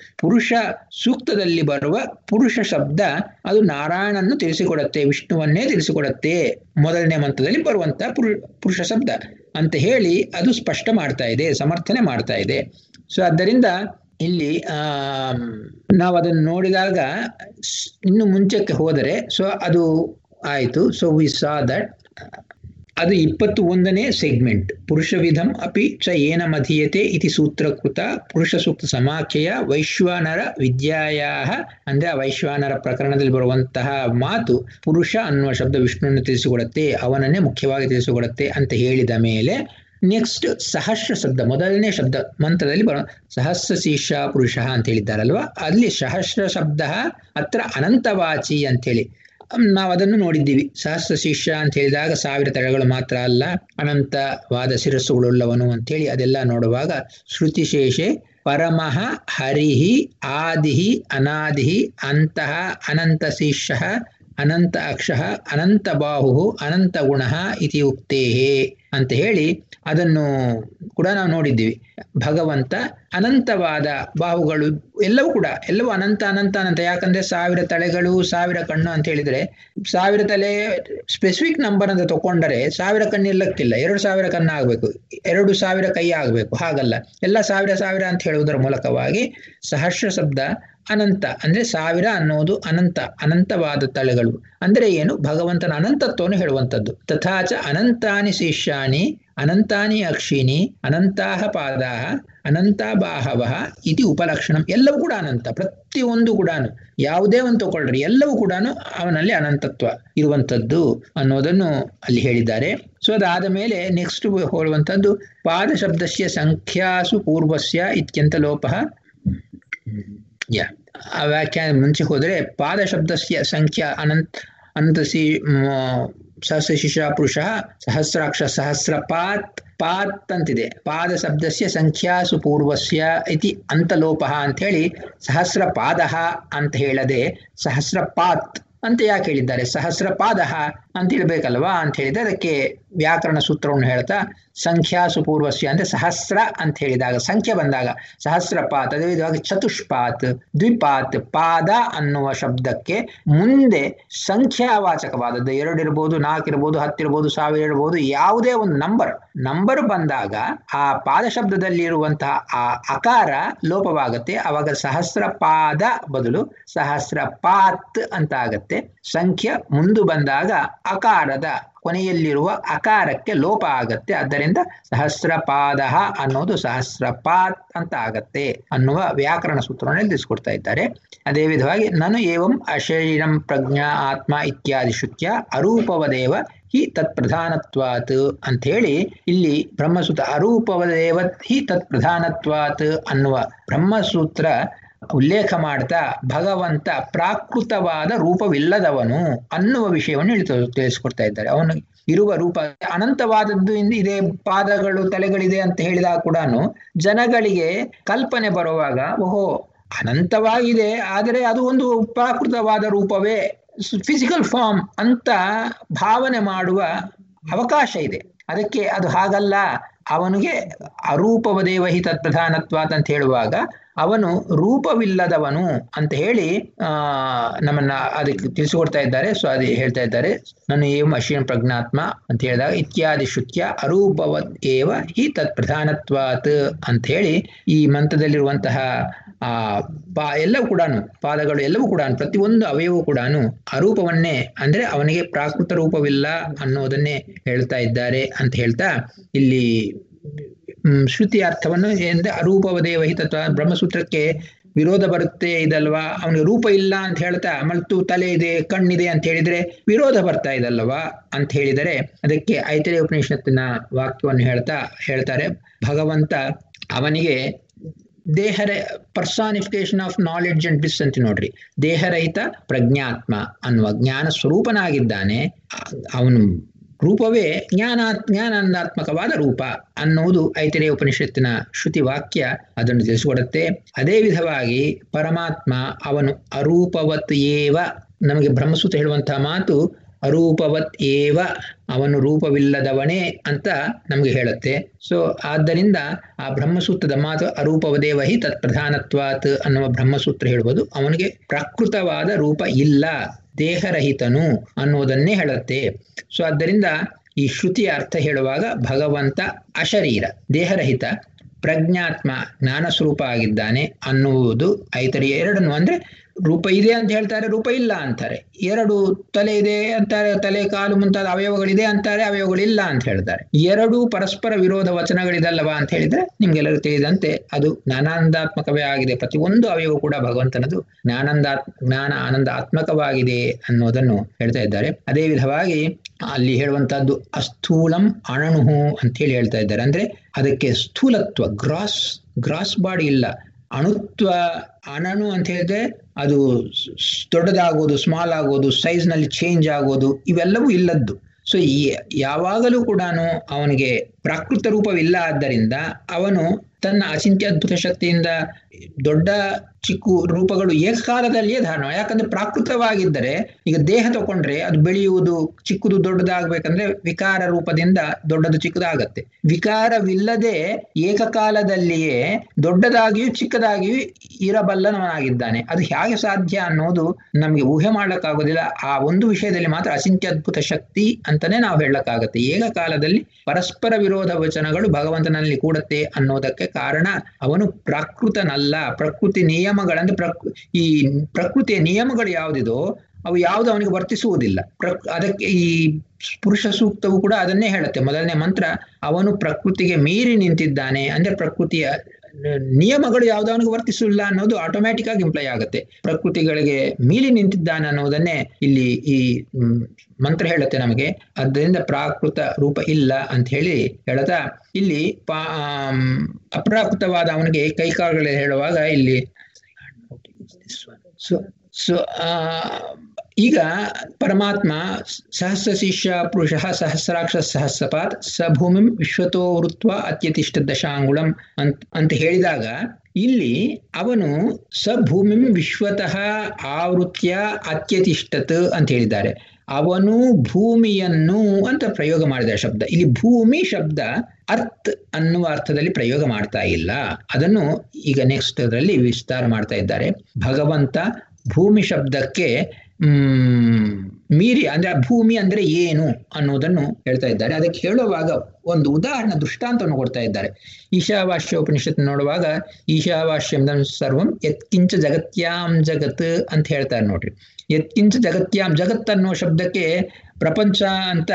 ಪುರುಷ ಸೂಕ್ತದಲ್ಲಿ ಬರುವ ಪುರುಷ ಶಬ್ದ ಅದು ನಾರಾಯಣನ್ನು ತಿಳಿಸಿಕೊಡುತ್ತೆ ವಿಷ್ಣುವನ್ನೇ ತಿಳಿಸಿಕೊಡುತ್ತೆ ಮೊದಲನೇ ಮಂತ್ರದಲ್ಲಿ ಬರುವಂತ ಪುರು ಪುರುಷ ಶಬ್ದ ಅಂತ ಹೇಳಿ ಅದು ಸ್ಪಷ್ಟ ಮಾಡ್ತಾ ಇದೆ ಸಮರ್ಥನೆ ಮಾಡ್ತಾ ಇದೆ ಸೊ ಆದ್ದರಿಂದ ಇಲ್ಲಿ ಆ ನಾವು ಅದನ್ನು ನೋಡಿದಾಗ ಇನ್ನು ಮುಂಚೆಕ್ಕೆ ಹೋದರೆ ಸೊ ಅದು ಆಯಿತು ಸೊ ವಿ ಸಾ ದಟ್ ಅದು ಇಪ್ಪತ್ತು ಒಂದನೇ ಸೆಗ್ಮೆಂಟ್ ಪುರುಷ ವಿಧಂ ಅಪಿ ಚ ಏನ ಮಧೀಯತೆ ಇತಿ ಸೂತ್ರಕೃತ ಪುರುಷ ಸೂಕ್ತ ಸಮಾಖ್ಯೆಯ ವೈಶ್ವಾನರ ವಿದ್ಯಾಯ ಅಂದ್ರೆ ಆ ವೈಶ್ವಾನರ ಪ್ರಕರಣದಲ್ಲಿ ಬರುವಂತಹ ಮಾತು ಪುರುಷ ಅನ್ನುವ ಶಬ್ದ ವಿಷ್ಣುವನ್ನು ತಿಳಿಸಿಕೊಡುತ್ತೆ ಅವನನ್ನೇ ಮುಖ್ಯವಾಗಿ ತಿಳಿಸಿಕೊಡುತ್ತೆ ಅಂತ ಹೇಳಿದ ಮೇಲೆ ನೆಕ್ಸ್ಟ್ ಸಹಸ್ರ ಶಬ್ದ ಮೊದಲನೇ ಶಬ್ದ ಮಂತ್ರದಲ್ಲಿ ಬರೋ ಸಹಸ್ರ ಶೀರ್ಷ ಪುರುಷ ಅಂತ ಹೇಳಿದ್ದಾರಲ್ವಾ ಅಲ್ಲಿ ಸಹಸ್ರ ಶಬ್ದ ಹತ್ರ ಅನಂತವಾಚಿ ಅಂತೇಳಿ ನಾವು ಅದನ್ನು ನೋಡಿದ್ದೀವಿ ಸಹಸ್ರ ಶಿಷ್ಯ ಅಂತ ಹೇಳಿದಾಗ ಸಾವಿರ ತಳೆಗಳು ಮಾತ್ರ ಅಲ್ಲ ಅನಂತವಾದ ಶಿರಸ್ಸುಗಳುಳ್ಳವನು ಅಂತೇಳಿ ಅದೆಲ್ಲ ನೋಡುವಾಗ ಶ್ರುತಿಶೇಷೆ ಪರಮಃ ಹರಿಹಿ ಆದಿಹಿ ಅನಾದಿಹಿ ಅಂತಹ ಅನಂತ ಶಿಷ್ಯ ಅನಂತ ಅಕ್ಷ ಅನಂತ ಬಾಹು ಅನಂತ ಗುಣ ಇತಿ ಉಕ್ತೇಹೇ ಅಂತ ಹೇಳಿ ಅದನ್ನು ಕೂಡ ನಾವು ನೋಡಿದ್ದೀವಿ ಭಗವಂತ ಅನಂತವಾದ ಬಾಹುಗಳು ಎಲ್ಲವೂ ಕೂಡ ಎಲ್ಲವೂ ಅನಂತ ಅನಂತ ಅನಂತ ಯಾಕಂದ್ರೆ ಸಾವಿರ ತಲೆಗಳು ಸಾವಿರ ಕಣ್ಣು ಅಂತ ಹೇಳಿದ್ರೆ ಸಾವಿರ ತಲೆ ಸ್ಪೆಸಿಫಿಕ್ ನಂಬರ್ ಅಂತ ತಗೊಂಡರೆ ಸಾವಿರ ಕಣ್ಣು ಇಲ್ಲಕ್ಕಿಲ್ಲ ಎರಡು ಸಾವಿರ ಕಣ್ಣು ಆಗ್ಬೇಕು ಎರಡು ಸಾವಿರ ಕೈ ಆಗ್ಬೇಕು ಹಾಗಲ್ಲ ಎಲ್ಲ ಸಾವಿರ ಸಾವಿರ ಅಂತ ಹೇಳುವುದರ ಮೂಲಕವಾಗಿ ಸಹಸ್ರ ಶಬ್ದ ಅನಂತ ಅಂದ್ರೆ ಸಾವಿರ ಅನ್ನೋದು ಅನಂತ ಅನಂತವಾದ ತಲೆಗಳು ಅಂದ್ರೆ ಏನು ಭಗವಂತನ ಅನಂತತ್ವವನ್ನು ಹೇಳುವಂಥದ್ದು ತಥಾಚ ಅನಂತಾನಿ ಶಿಷ್ಯಾಣಿ ಅನಂತಾನಿ ಅಕ್ಷಿಣಿ ಅನಂತಾಹ ಪಾದಾಹ ಅನಂತ ಬಾಹವ ಇತಿ ಉಪಲಕ್ಷಣಂ ಎಲ್ಲವೂ ಕೂಡ ಅನಂತ ಪ್ರತಿಯೊಂದು ಕೂಡ ಯಾವುದೇ ಒಂದು ತಗೊಳ್ರಿ ಎಲ್ಲವೂ ಕೂಡ ಅವನಲ್ಲಿ ಅನಂತತ್ವ ಇರುವಂಥದ್ದು ಅನ್ನೋದನ್ನು ಅಲ್ಲಿ ಹೇಳಿದ್ದಾರೆ ಸೊ ಅದಾದ ಮೇಲೆ ನೆಕ್ಸ್ಟ್ ಹೇಳುವಂಥದ್ದು ಪಾದ ಶಬ್ದಸ್ಯ ಸಂಖ್ಯಾಸು ಪೂರ್ವಸ್ಯ ಇತ್ಯಂತ ಲೋಪ ಯಾ ಆ ವ್ಯಾಖ್ಯಾನ ಮುಂಚೆ ಹೋದರೆ ಪಾದ ಶಬ್ದಸ್ಯ ಸಂಖ್ಯಾ ಅನಂತ ಅನಂತಸಿ ಸಹಸ್ರ ಶಿಶ ಪುರುಷ ಸಹಸ್ರಾಕ್ಷ ಸಹಸ್ರ ಪಾತ್ ಪಾತ್ ಅಂತಿದೆ ಪಾದ ಶಬ್ದಸ್ಯ ಸಂಖ್ಯಾಸು ಪೂರ್ವಸ್ಯ ಇತಿ ಅಂತಲೋಪ ಅಂತ ಹೇಳಿ ಸಹಸ್ರ ಪಾದ ಅಂತ ಹೇಳದೆ ಸಹಸ್ರ ಪಾತ್ ಅಂತ ಯಾಕೆ ಹೇಳಿದ್ದಾರೆ ಸಹಸ್ರ ಪಾದ ಅಂತ ಹೇಳ್ಬೇಕಲ್ವಾ ಅಂತ ಹೇಳಿದ್ರೆ ಅದಕ್ಕೆ ವ್ಯಾಕರಣ ಸೂತ್ರವನ್ನು ಹೇಳ್ತಾ ಸಂಖ್ಯಾಸು ಪೂರ್ವಸ್ಯ ಅಂದ್ರೆ ಸಹಸ್ರ ಅಂತ ಹೇಳಿದಾಗ ಸಂಖ್ಯೆ ಬಂದಾಗ ಸಹಸ್ರ ಪಾತ್ ಅದೇ ವಿಧವಾಗಿ ಚತುಷ್ಪಾತ್ ದ್ವಿಪಾತ್ ಪಾದ ಅನ್ನುವ ಶಬ್ದಕ್ಕೆ ಮುಂದೆ ಸಂಖ್ಯಾವಾಚಕವಾದದ್ದು ಎರಡು ಇರ್ಬೋದು ನಾಲ್ಕು ಇರ್ಬೋದು ಹತ್ತಿರ್ಬೋದು ಸಾವಿರ ಇರ್ಬೋದು ಯಾವುದೇ ಒಂದು ನಂಬರ್ ನಂಬರ್ ಬಂದಾಗ ಆ ಪಾದ ಶಬ್ದದಲ್ಲಿ ಇರುವಂತಹ ಆ ಅಕಾರ ಲೋಪವಾಗುತ್ತೆ ಅವಾಗ ಸಹಸ್ರ ಪಾದ ಬದಲು ಸಹಸ್ರ ಪಾತ್ ಅಂತ ಆಗತ್ತೆ ಸಂಖ್ಯೆ ಮುಂದೆ ಬಂದಾಗ ಅಕಾರದ ಕೊನೆಯಲ್ಲಿರುವ ಅಕಾರಕ್ಕೆ ಲೋಪ ಆಗತ್ತೆ ಆದ್ದರಿಂದ ಸಹಸ್ರಪಾದ ಅನ್ನೋದು ಸಹಸ್ರಪಾತ್ ಅಂತ ಆಗತ್ತೆ ಅನ್ನುವ ವ್ಯಾಕರಣ ಸೂತ್ರವನ್ನು ತಿಳಿಸ್ಕೊಡ್ತಾ ಇದ್ದಾರೆ ಅದೇ ವಿಧವಾಗಿ ನಾನು ಏವಂ ಅಶರೀರಂ ಪ್ರಜ್ಞಾ ಆತ್ಮ ಇತ್ಯಾದಿ ಶುತ್ಯ ಅರೂಪವದೇವ ಹಿ ತತ್ ಪ್ರಧಾನತ್ವಾತ್ ಅಂತ ಹೇಳಿ ಇಲ್ಲಿ ಬ್ರಹ್ಮಸೂತ್ರ ಅರೂಪವದೇವ ಹಿ ತತ್ ಪ್ರಧಾನತ್ವಾತ್ ಅನ್ನುವ ಬ್ರಹ್ಮಸೂತ್ರ ಉಲ್ಲೇಖ ಮಾಡ್ತಾ ಭಗವಂತ ಪ್ರಾಕೃತವಾದ ರೂಪವಿಲ್ಲದವನು ಅನ್ನುವ ವಿಷಯವನ್ನು ಹೇಳಿ ತಿಳಿಸ್ಕೊಡ್ತಾ ಇದ್ದಾರೆ ಅವನು ಇರುವ ರೂಪ ಅನಂತವಾದದ್ದು ಇದೆ ಪಾದಗಳು ತಲೆಗಳಿದೆ ಅಂತ ಹೇಳಿದಾಗ ಕೂಡ ಜನಗಳಿಗೆ ಕಲ್ಪನೆ ಬರುವಾಗ ಓಹೋ ಅನಂತವಾಗಿದೆ ಆದರೆ ಅದು ಒಂದು ಪ್ರಾಕೃತವಾದ ರೂಪವೇ ಫಿಸಿಕಲ್ ಫಾರ್ಮ್ ಅಂತ ಭಾವನೆ ಮಾಡುವ ಅವಕಾಶ ಇದೆ ಅದಕ್ಕೆ ಅದು ಹಾಗಲ್ಲ ಅವನಿಗೆ ಅರೂಪವದೇವಹಿ ತತ್ಪ್ರಧಾನತ್ವಾತ್ ಅಂತ ಹೇಳುವಾಗ ಅವನು ರೂಪವಿಲ್ಲದವನು ಅಂತ ಹೇಳಿ ಆ ನಮ್ಮನ್ನ ಅದಕ್ಕೆ ತಿಳಿಸಿಕೊಡ್ತಾ ಇದ್ದಾರೆ ಸೊ ಅದು ಹೇಳ್ತಾ ಇದ್ದಾರೆ ನಾನು ಏಂ ಅಶೀನ್ ಪ್ರಜ್ಞಾತ್ಮ ಅಂತ ಹೇಳಿದಾಗ ಇತ್ಯಾದಿ ಶುತ್ಯ ಅರೂಪವತ್ ಏವ ಹಿ ತತ್ ಪ್ರಧಾನತ್ವಾತ್ ಅಂತ ಹೇಳಿ ಈ ಮಂತ್ರದಲ್ಲಿರುವಂತಹ ಆ ಪಾ ಎಲ್ಲವೂ ಕೂಡ ಪಾದಗಳು ಎಲ್ಲವೂ ಕೂಡ ಪ್ರತಿಯೊಂದು ಅವಯವೂ ಕೂಡ ಅರೂಪವನ್ನೇ ಅಂದ್ರೆ ಅವನಿಗೆ ಪ್ರಾಕೃತ ರೂಪವಿಲ್ಲ ಅನ್ನೋದನ್ನೇ ಹೇಳ್ತಾ ಇದ್ದಾರೆ ಅಂತ ಹೇಳ್ತಾ ಇಲ್ಲಿ ಶ್ರುತಿ ಅರ್ಥವನ್ನು ಎಂದ್ರೆ ಅರೂಪವದೇವಹಿ ತತ್ವ ಬ್ರಹ್ಮಸೂತ್ರಕ್ಕೆ ವಿರೋಧ ಬರುತ್ತೆ ಇದಲ್ವಾ ಅವನಿಗೆ ರೂಪ ಇಲ್ಲ ಅಂತ ಹೇಳ್ತಾ ಮತ್ತು ತಲೆ ಇದೆ ಕಣ್ಣಿದೆ ಅಂತ ಹೇಳಿದ್ರೆ ವಿರೋಧ ಬರ್ತಾ ಇದಲ್ವಾ ಅಂತ ಹೇಳಿದರೆ ಅದಕ್ಕೆ ಐತರೇಯ ಉಪನಿಷತ್ತಿನ ವಾಕ್ಯವನ್ನು ಹೇಳ್ತಾ ಹೇಳ್ತಾರೆ ಭಗವಂತ ಅವನಿಗೆ ದೇಹರ personification of knowledge and bliss ಅಂತ ನೋಡ್ರಿ ದೇಹರಹಿತ ಪ್ರಜ್ಞಾತ್ಮ ಅನ್ನುವ ಜ್ಞಾನ ಸ್ವರೂಪನಾಗಿದ್ದಾನೆ ಅವನು ರೂಪವೇ ಜ್ಞಾನ ಜ್ಞಾನಾನಂದಾತ್ಮಕವಾದ ರೂಪ ಅನ್ನುವುದು ಐತರೇಯ ಉಪನಿಷತ್ತಿನ ಶ್ರುತಿ ವಾಕ್ಯ ಅದನ್ನು ತಿಳಿಸಿಕೊಡುತ್ತೆ ಅದೇ ವಿಧವಾಗಿ ಪರಮಾತ್ಮ ಅವನು ಅರೂಪವತ್ ಏವ ನಮಗೆ ಬ್ರಹ್ಮಸೂತ್ರ ಹೇಳುವಂತಹ ಮಾತು ಅರೂಪವತ್ ಏವ ಅವನು ರೂಪವಿಲ್ಲದವನೇ ಅಂತ ನಮಗೆ ಹೇಳುತ್ತೆ ಸೊ ಆದ್ದರಿಂದ ಆ ಬ್ರಹ್ಮಸೂತ್ರದ ಮಾತು ಅರೂಪವದೇವ ಹಿ ತತ್ ಪ್ರಧಾನತ್ವಾತ್ ಅನ್ನುವ ಬ್ರಹ್ಮಸೂತ್ರ ಹೇಳ್ಬೋದು ಅವನಿಗೆ ಪ್ರಾಕೃತವಾದ ರೂಪ ಇಲ್ಲ ದೇಹರಹಿತನು ಅನ್ನೋದನ್ನೇ ಹೇಳುತ್ತೆ ಸೊ ಆದ್ದರಿಂದ ಈ ಶ್ರುತಿಯ ಅರ್ಥ ಹೇಳುವಾಗ ಭಗವಂತ ಅಶರೀರ ದೇಹರಹಿತ ಪ್ರಜ್ಞಾತ್ಮ ಜ್ಞಾನ ಸ್ವರೂಪ ಆಗಿದ್ದಾನೆ ಅನ್ನುವುದು ಐತರಿ ಎರಡನ್ನು ಅಂದ್ರೆ ರೂಪ ಇದೆ ಅಂತ ಹೇಳ್ತಾರೆ ರೂಪ ಇಲ್ಲ ಅಂತಾರೆ ಎರಡು ತಲೆ ಇದೆ ಅಂತಾರೆ ತಲೆ ಕಾಲು ಮುಂತಾದ ಅವಯವಗಳಿದೆ ಅಂತಾರೆ ಅವಯವಗಳಿಲ್ಲ ಅಂತ ಹೇಳ್ತಾರೆ ಎರಡು ಪರಸ್ಪರ ವಿರೋಧ ವಚನಗಳಿದಲ್ಲವಾ ಅಂತ ಹೇಳಿದ್ರೆ ನಿಮ್ಗೆಲ್ಲರೂ ತಿಳಿದಂತೆ ಅದು ಜ್ಞಾನಾನಂದಾತ್ಮಕವೇ ಆಗಿದೆ ಪ್ರತಿಯೊಂದು ಅವಯವ ಕೂಡ ಭಗವಂತನದು ಜ್ಞಾನಂದಾತ್ ಜ್ಞಾನ ಆನಂದ ಆತ್ಮಕವಾಗಿದೆ ಅನ್ನೋದನ್ನು ಹೇಳ್ತಾ ಇದ್ದಾರೆ ಅದೇ ವಿಧವಾಗಿ ಅಲ್ಲಿ ಹೇಳುವಂತಹದ್ದು ಅಸ್ಥೂಲಂ ಅಣಣುಹು ಅಂತ ಹೇಳಿ ಹೇಳ್ತಾ ಇದ್ದಾರೆ ಅಂದ್ರೆ ಅದಕ್ಕೆ ಸ್ಥೂಲತ್ವ ಗ್ರಾಸ್ ಗ್ರಾಸ್ ಬಾಡಿ ಇಲ್ಲ ಅಣುತ್ವ ಅಣಣು ಅಂತ ಹೇಳಿದ್ರೆ ಅದು ದೊಡ್ಡದಾಗೋದು ಸ್ಮಾಲ್ ಆಗೋದು ಸೈಜ್ ನಲ್ಲಿ ಚೇಂಜ್ ಆಗೋದು ಇವೆಲ್ಲವೂ ಇಲ್ಲದ್ದು ಸೊ ಈ ಯಾವಾಗಲೂ ಕೂಡ ಅವನಿಗೆ ಪ್ರಾಕೃತ ರೂಪವಿಲ್ಲ ಆದ್ದರಿಂದ ಅವನು ತನ್ನ ಅಚಿಂತ್ಯ ಅದ್ಭುತ ಶಕ್ತಿಯಿಂದ ದೊಡ್ಡ ಚಿಕ್ಕು ರೂಪಗಳು ಏಕಕಾಲದಲ್ಲಿಯೇ ಧಾರಣ ಯಾಕಂದ್ರೆ ಪ್ರಾಕೃತವಾಗಿದ್ದರೆ ಈಗ ದೇಹ ತಗೊಂಡ್ರೆ ಅದು ಬೆಳೆಯುವುದು ಚಿಕ್ಕದು ದೊಡ್ಡದಾಗಬೇಕಂದ್ರೆ ವಿಕಾರ ರೂಪದಿಂದ ದೊಡ್ಡದು ಚಿಕ್ಕದಾಗತ್ತೆ ವಿಕಾರವಿಲ್ಲದೆ ಏಕಕಾಲದಲ್ಲಿಯೇ ದೊಡ್ಡದಾಗಿಯೂ ಚಿಕ್ಕದಾಗಿಯೂ ಇರಬಲ್ಲನವನಾಗಿದ್ದಾನೆ ಅದು ಹೇಗೆ ಸಾಧ್ಯ ಅನ್ನೋದು ನಮಗೆ ಊಹೆ ಮಾಡ್ಲಿಕ್ಕಾಗೋದಿಲ್ಲ ಆ ಒಂದು ವಿಷಯದಲ್ಲಿ ಮಾತ್ರ ಅಚಿಂತ್ಯ ಅದ್ಭುತ ಶಕ್ತಿ ಅಂತಾನೆ ನಾವು ಹೇಳಕ್ಕಾಗತ್ತೆ ಏಕಕಾಲದಲ್ಲಿ ಪರಸ್ಪರ ವಿರೋಧ ವಚನಗಳು ಭಗವಂತನಲ್ಲಿ ಕೂಡತ್ತೆ ಅನ್ನೋದಕ್ಕೆ ಕಾರಣ ಅವನು ಪ್ರಾಕೃತನಲ್ಲ ಪ್ರಕೃತಿ ನಿಯಮಗಳಂದ್ರೆ ಪ್ರಕೃ ಈ ಪ್ರಕೃತಿಯ ನಿಯಮಗಳು ಯಾವುದಿದೋ ಅವು ಯಾವುದು ಅವನಿಗೆ ವರ್ತಿಸುವುದಿಲ್ಲ ಪ್ರ ಅದಕ್ಕೆ ಈ ಪುರುಷ ಸೂಕ್ತವು ಕೂಡ ಅದನ್ನೇ ಹೇಳುತ್ತೆ ಮೊದಲನೇ ಮಂತ್ರ ಅವನು ಪ್ರಕೃತಿಗೆ ಮೀರಿ ನಿಂತಿದ್ದಾನೆ ಅಂದ್ರೆ ಪ್ರಕೃತಿಯ ನಿಯಮಗಳು ಯಾವ್ದು ಅವನಿಗೆ ವರ್ತಿಸಿಲ್ಲ ಅನ್ನೋದು ಆಟೋಮ್ಯಾಟಿಕ್ ಆಗಿ ಇಂಪ್ಲೈ ಆಗುತ್ತೆ ಪ್ರಕೃತಿಗಳಿಗೆ ಮೀರಿ ನಿಂತಿದ್ದಾನೆ ಅನ್ನೋದನ್ನೇ ಇಲ್ಲಿ ಈ ಮಂತ್ರ ಹೇಳುತ್ತೆ ನಮಗೆ ಅದರಿಂದ ಪ್ರಾಕೃತ ರೂಪ ಇಲ್ಲ ಅಂತ ಹೇಳಿ ಹೇಳ್ತಾ ಇಲ್ಲಿ ಪಾ ಅಪ್ರಾಕೃತವಾದ ಅವನಿಗೆ ಕೈಕಾಲುಗಳು ಹೇಳುವಾಗ ಇಲ್ಲಿ ಸೊ ಸೊ ಈಗ ಪರಮಾತ್ಮ ಸಹಸ್ರ ಶಿಷ್ಯ ಪುರುಷ ಸಹಸ್ರಾಕ್ಷ ಸಹಸ್ರಪಾತ್ ಸ ಭೂಮಿಂ ವಿಶ್ವತೋ ವೃತ್ವ ಅತ್ಯತಿಷ್ಠ ದಶಾಂಗುಳಂ ಅಂತ ಅಂತ ಹೇಳಿದಾಗ ಇಲ್ಲಿ ಅವನು ಸ ಭೂಮಿಂ ವಿಶ್ವತಃ ಆವೃತ್ಯ ಅತ್ಯತಿಷ್ಠತ್ ಅಂತ ಹೇಳಿದ್ದಾರೆ ಅವನು ಭೂಮಿಯನ್ನು ಅಂತ ಪ್ರಯೋಗ ಮಾಡಿದ ಶಬ್ದ ಇಲ್ಲಿ ಭೂಮಿ ಶಬ್ದ ಅರ್ತ್ ಅನ್ನುವ ಅರ್ಥದಲ್ಲಿ ಪ್ರಯೋಗ ಮಾಡ್ತಾ ಇಲ್ಲ ಅದನ್ನು ಈಗ ನೆಕ್ಸ್ಟ್ ಅದರಲ್ಲಿ ವಿಸ್ತಾರ ಮಾಡ್ತಾ ಇದ್ದಾರೆ ಭಗವಂತ ಭೂಮಿ ಶಬ್ದಕ್ಕೆ ಹ್ಮ್ ಮೀರಿ ಅಂದ್ರೆ ಭೂಮಿ ಅಂದ್ರೆ ಏನು ಅನ್ನೋದನ್ನು ಹೇಳ್ತಾ ಇದ್ದಾರೆ ಅದಕ್ಕೆ ಹೇಳುವಾಗ ಒಂದು ಉದಾಹರಣೆ ದೃಷ್ಟಾಂತವನ್ನು ಕೊಡ್ತಾ ಇದ್ದಾರೆ ಈಶಾವಾಸ್ಯ ಉಪನಿಷತ್ ನೋಡುವಾಗ ಈಶಾವಾಸ್ಯಂ ಸರ್ವಂ ಯತ್ಕಿಂಚ ಜಗತ್ಯಾಂ ಜಗತ್ ಅಂತ ಹೇಳ್ತಾರೆ ನೋಡ್ರಿ ಯತ್ಕಿಂಚ ಜಗತ್ಯಾಂ ಜಗತ್ ಅನ್ನೋ ಶಬ್ದಕ್ಕೆ ಪ್ರಪಂಚ ಅಂತ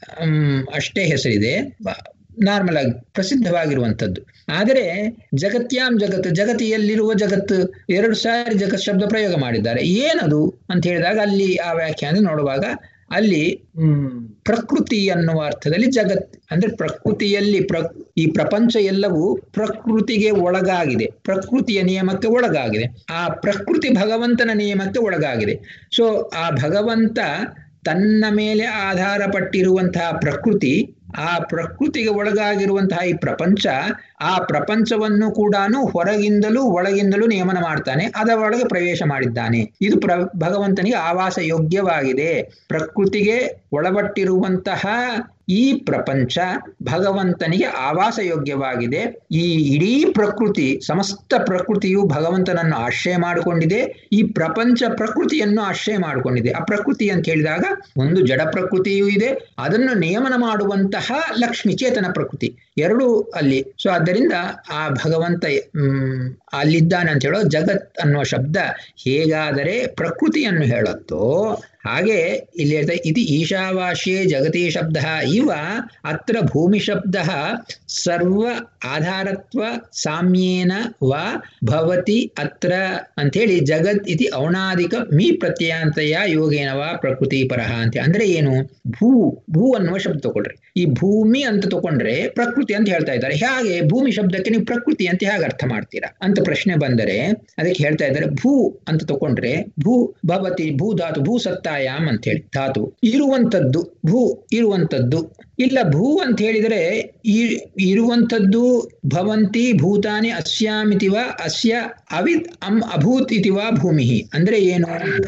ಅಷ್ಟೇ ಹೆಸರಿದೆ ನಾರ್ಮಲ್ ಆಗಿ ಪ್ರಸಿದ್ಧವಾಗಿರುವಂಥದ್ದು ಆದರೆ ಜಗತ್ಯಾಂ ಜಗತ್ ಜಗತಿಯಲ್ಲಿರುವ ಜಗತ್ತು ಎರಡು ಸಾರಿ ಜಗತ್ ಶಬ್ದ ಪ್ರಯೋಗ ಮಾಡಿದ್ದಾರೆ ಏನದು ಅಂತ ಹೇಳಿದಾಗ ಅಲ್ಲಿ ಆ ವ್ಯಾಖ್ಯಾನ ನೋಡುವಾಗ ಅಲ್ಲಿ ಹ್ಮ್ ಪ್ರಕೃತಿ ಅನ್ನುವ ಅರ್ಥದಲ್ಲಿ ಜಗತ್ ಅಂದ್ರೆ ಪ್ರಕೃತಿಯಲ್ಲಿ ಪ್ರ ಈ ಪ್ರಪಂಚ ಎಲ್ಲವೂ ಪ್ರಕೃತಿಗೆ ಒಳಗಾಗಿದೆ ಪ್ರಕೃತಿಯ ನಿಯಮಕ್ಕೆ ಒಳಗಾಗಿದೆ ಆ ಪ್ರಕೃತಿ ಭಗವಂತನ ನಿಯಮಕ್ಕೆ ಒಳಗಾಗಿದೆ ಸೊ ಆ ಭಗವಂತ ತನ್ನ ಮೇಲೆ ಆಧಾರ ಪಟ್ಟಿರುವಂತಹ ಪ್ರಕೃತಿ ಆ ಪ್ರಕೃತಿಗೆ ಒಳಗಾಗಿರುವಂತಹ ಈ ಪ್ರಪಂಚ ಆ ಪ್ರಪಂಚವನ್ನು ಕೂಡ ಹೊರಗಿಂದಲೂ ಒಳಗಿಂದಲೂ ನಿಯಮನ ಮಾಡ್ತಾನೆ ಅದರ ಒಳಗೆ ಪ್ರವೇಶ ಮಾಡಿದ್ದಾನೆ ಇದು ಪ್ರ ಭಗವಂತನಿಗೆ ಆವಾಸ ಯೋಗ್ಯವಾಗಿದೆ ಪ್ರಕೃತಿಗೆ ಒಳಪಟ್ಟಿರುವಂತಹ ಈ ಪ್ರಪಂಚ ಭಗವಂತನಿಗೆ ಆವಾಸ ಯೋಗ್ಯವಾಗಿದೆ ಈ ಇಡೀ ಪ್ರಕೃತಿ ಸಮಸ್ತ ಪ್ರಕೃತಿಯು ಭಗವಂತನನ್ನು ಆಶ್ರಯ ಮಾಡಿಕೊಂಡಿದೆ ಈ ಪ್ರಪಂಚ ಪ್ರಕೃತಿಯನ್ನು ಆಶ್ರಯ ಮಾಡಿಕೊಂಡಿದೆ ಆ ಪ್ರಕೃತಿ ಅಂತ ಹೇಳಿದಾಗ ಒಂದು ಜಡ ಪ್ರಕೃತಿಯೂ ಇದೆ ಅದನ್ನು ನಿಯಮನ ಮಾಡುವಂತಹ ಲಕ್ಷ್ಮಿ ಚೇತನ ಪ್ರಕೃತಿ ಎರಡೂ ಅಲ್ಲಿ ಸೊ ಆದ್ದರಿಂದ ಆ ಭಗವಂತ ಹ್ಮ್ ಅಲ್ಲಿದ್ದಾನೆ ಅಂತ ಹೇಳೋ ಜಗತ್ ಅನ್ನುವ ಶಬ್ದ ಹೇಗಾದರೆ ಪ್ರಕೃತಿಯನ್ನು ಹೇಳುತ್ತೋ ಹಾಗೆ ಇಲ್ಲಿ ಹೇಳ್ತಾ ಇದು ಈಶಾವಾಸ್ಯೇ ಜಗತಿ ಶಬ್ದ ಇವ ಅತ್ರ ಭೂಮಿ ಶಬ್ದ ಸರ್ವ ಆಧಾರತ್ವ ಸಾಮ್ಯೇನ ವಾ ಭವತಿ ಅತ್ರ ಅಂಥೇಳಿ ಜಗತ್ ಇತಿ ಔಣಾದಿಕ ಮೀ ಪ್ರತ್ಯಯಾಂತಯ ಯೋಗೇನ ವಾ ಪ್ರಕೃತಿ ಪರಹ ಅಂತ ಅಂದ್ರೆ ಏನು ಭೂ ಭೂ ಅನ್ನುವ ಶಬ್ದ ತಗೊಳ್ರಿ ಈ ಭೂಮಿ ಅಂತ ತಗೊಂಡ್ರೆ ಪ್ರಕೃತಿ ಅಂತ ಹೇಳ್ತಾ ಇದ್ದಾರೆ ಹೇಗೆ ಭೂಮಿ ಶಬ್ದಕ್ಕೆ ನೀವು ಪ್ರಕೃತಿ ಅಂತ ಹೇಗೆ ಅರ್ಥ ಮಾಡ್ತೀರಾ ಅಂತ ಪ್ರಶ್ನೆ ಬಂದರೆ ಅದಕ್ಕೆ ಹೇಳ್ತಾ ಇದ್ದಾರೆ ಭೂ ಅಂತ ತಗೊಂಡ್ರೆ ಭೂ ಭವತಿ ಭೂ ಧಾತು ಭೂ ಸತ್ತ ಪ್ರತಿಷ್ಠಾಯಾಮ್ ಅಂತ ಹೇಳಿ ಧಾತು ಇರುವಂತದ್ದು ಭೂ ಇರುವಂತದ್ದು ಇಲ್ಲ ಭೂ ಅಂತ ಹೇಳಿದರೆ ಈ- ಇರುವಂತದ್ದು ಭವಂತಿ ಭೂತಾನಿ ಅಸ್ಯಾಮಿತಿವ ಅಸ್ಯ ಅವಿದ್ ಅಂ ಅಭೂತ್ ಇತಿವ ಭೂಮಿ ಅಂದ್ರೆ ಏನು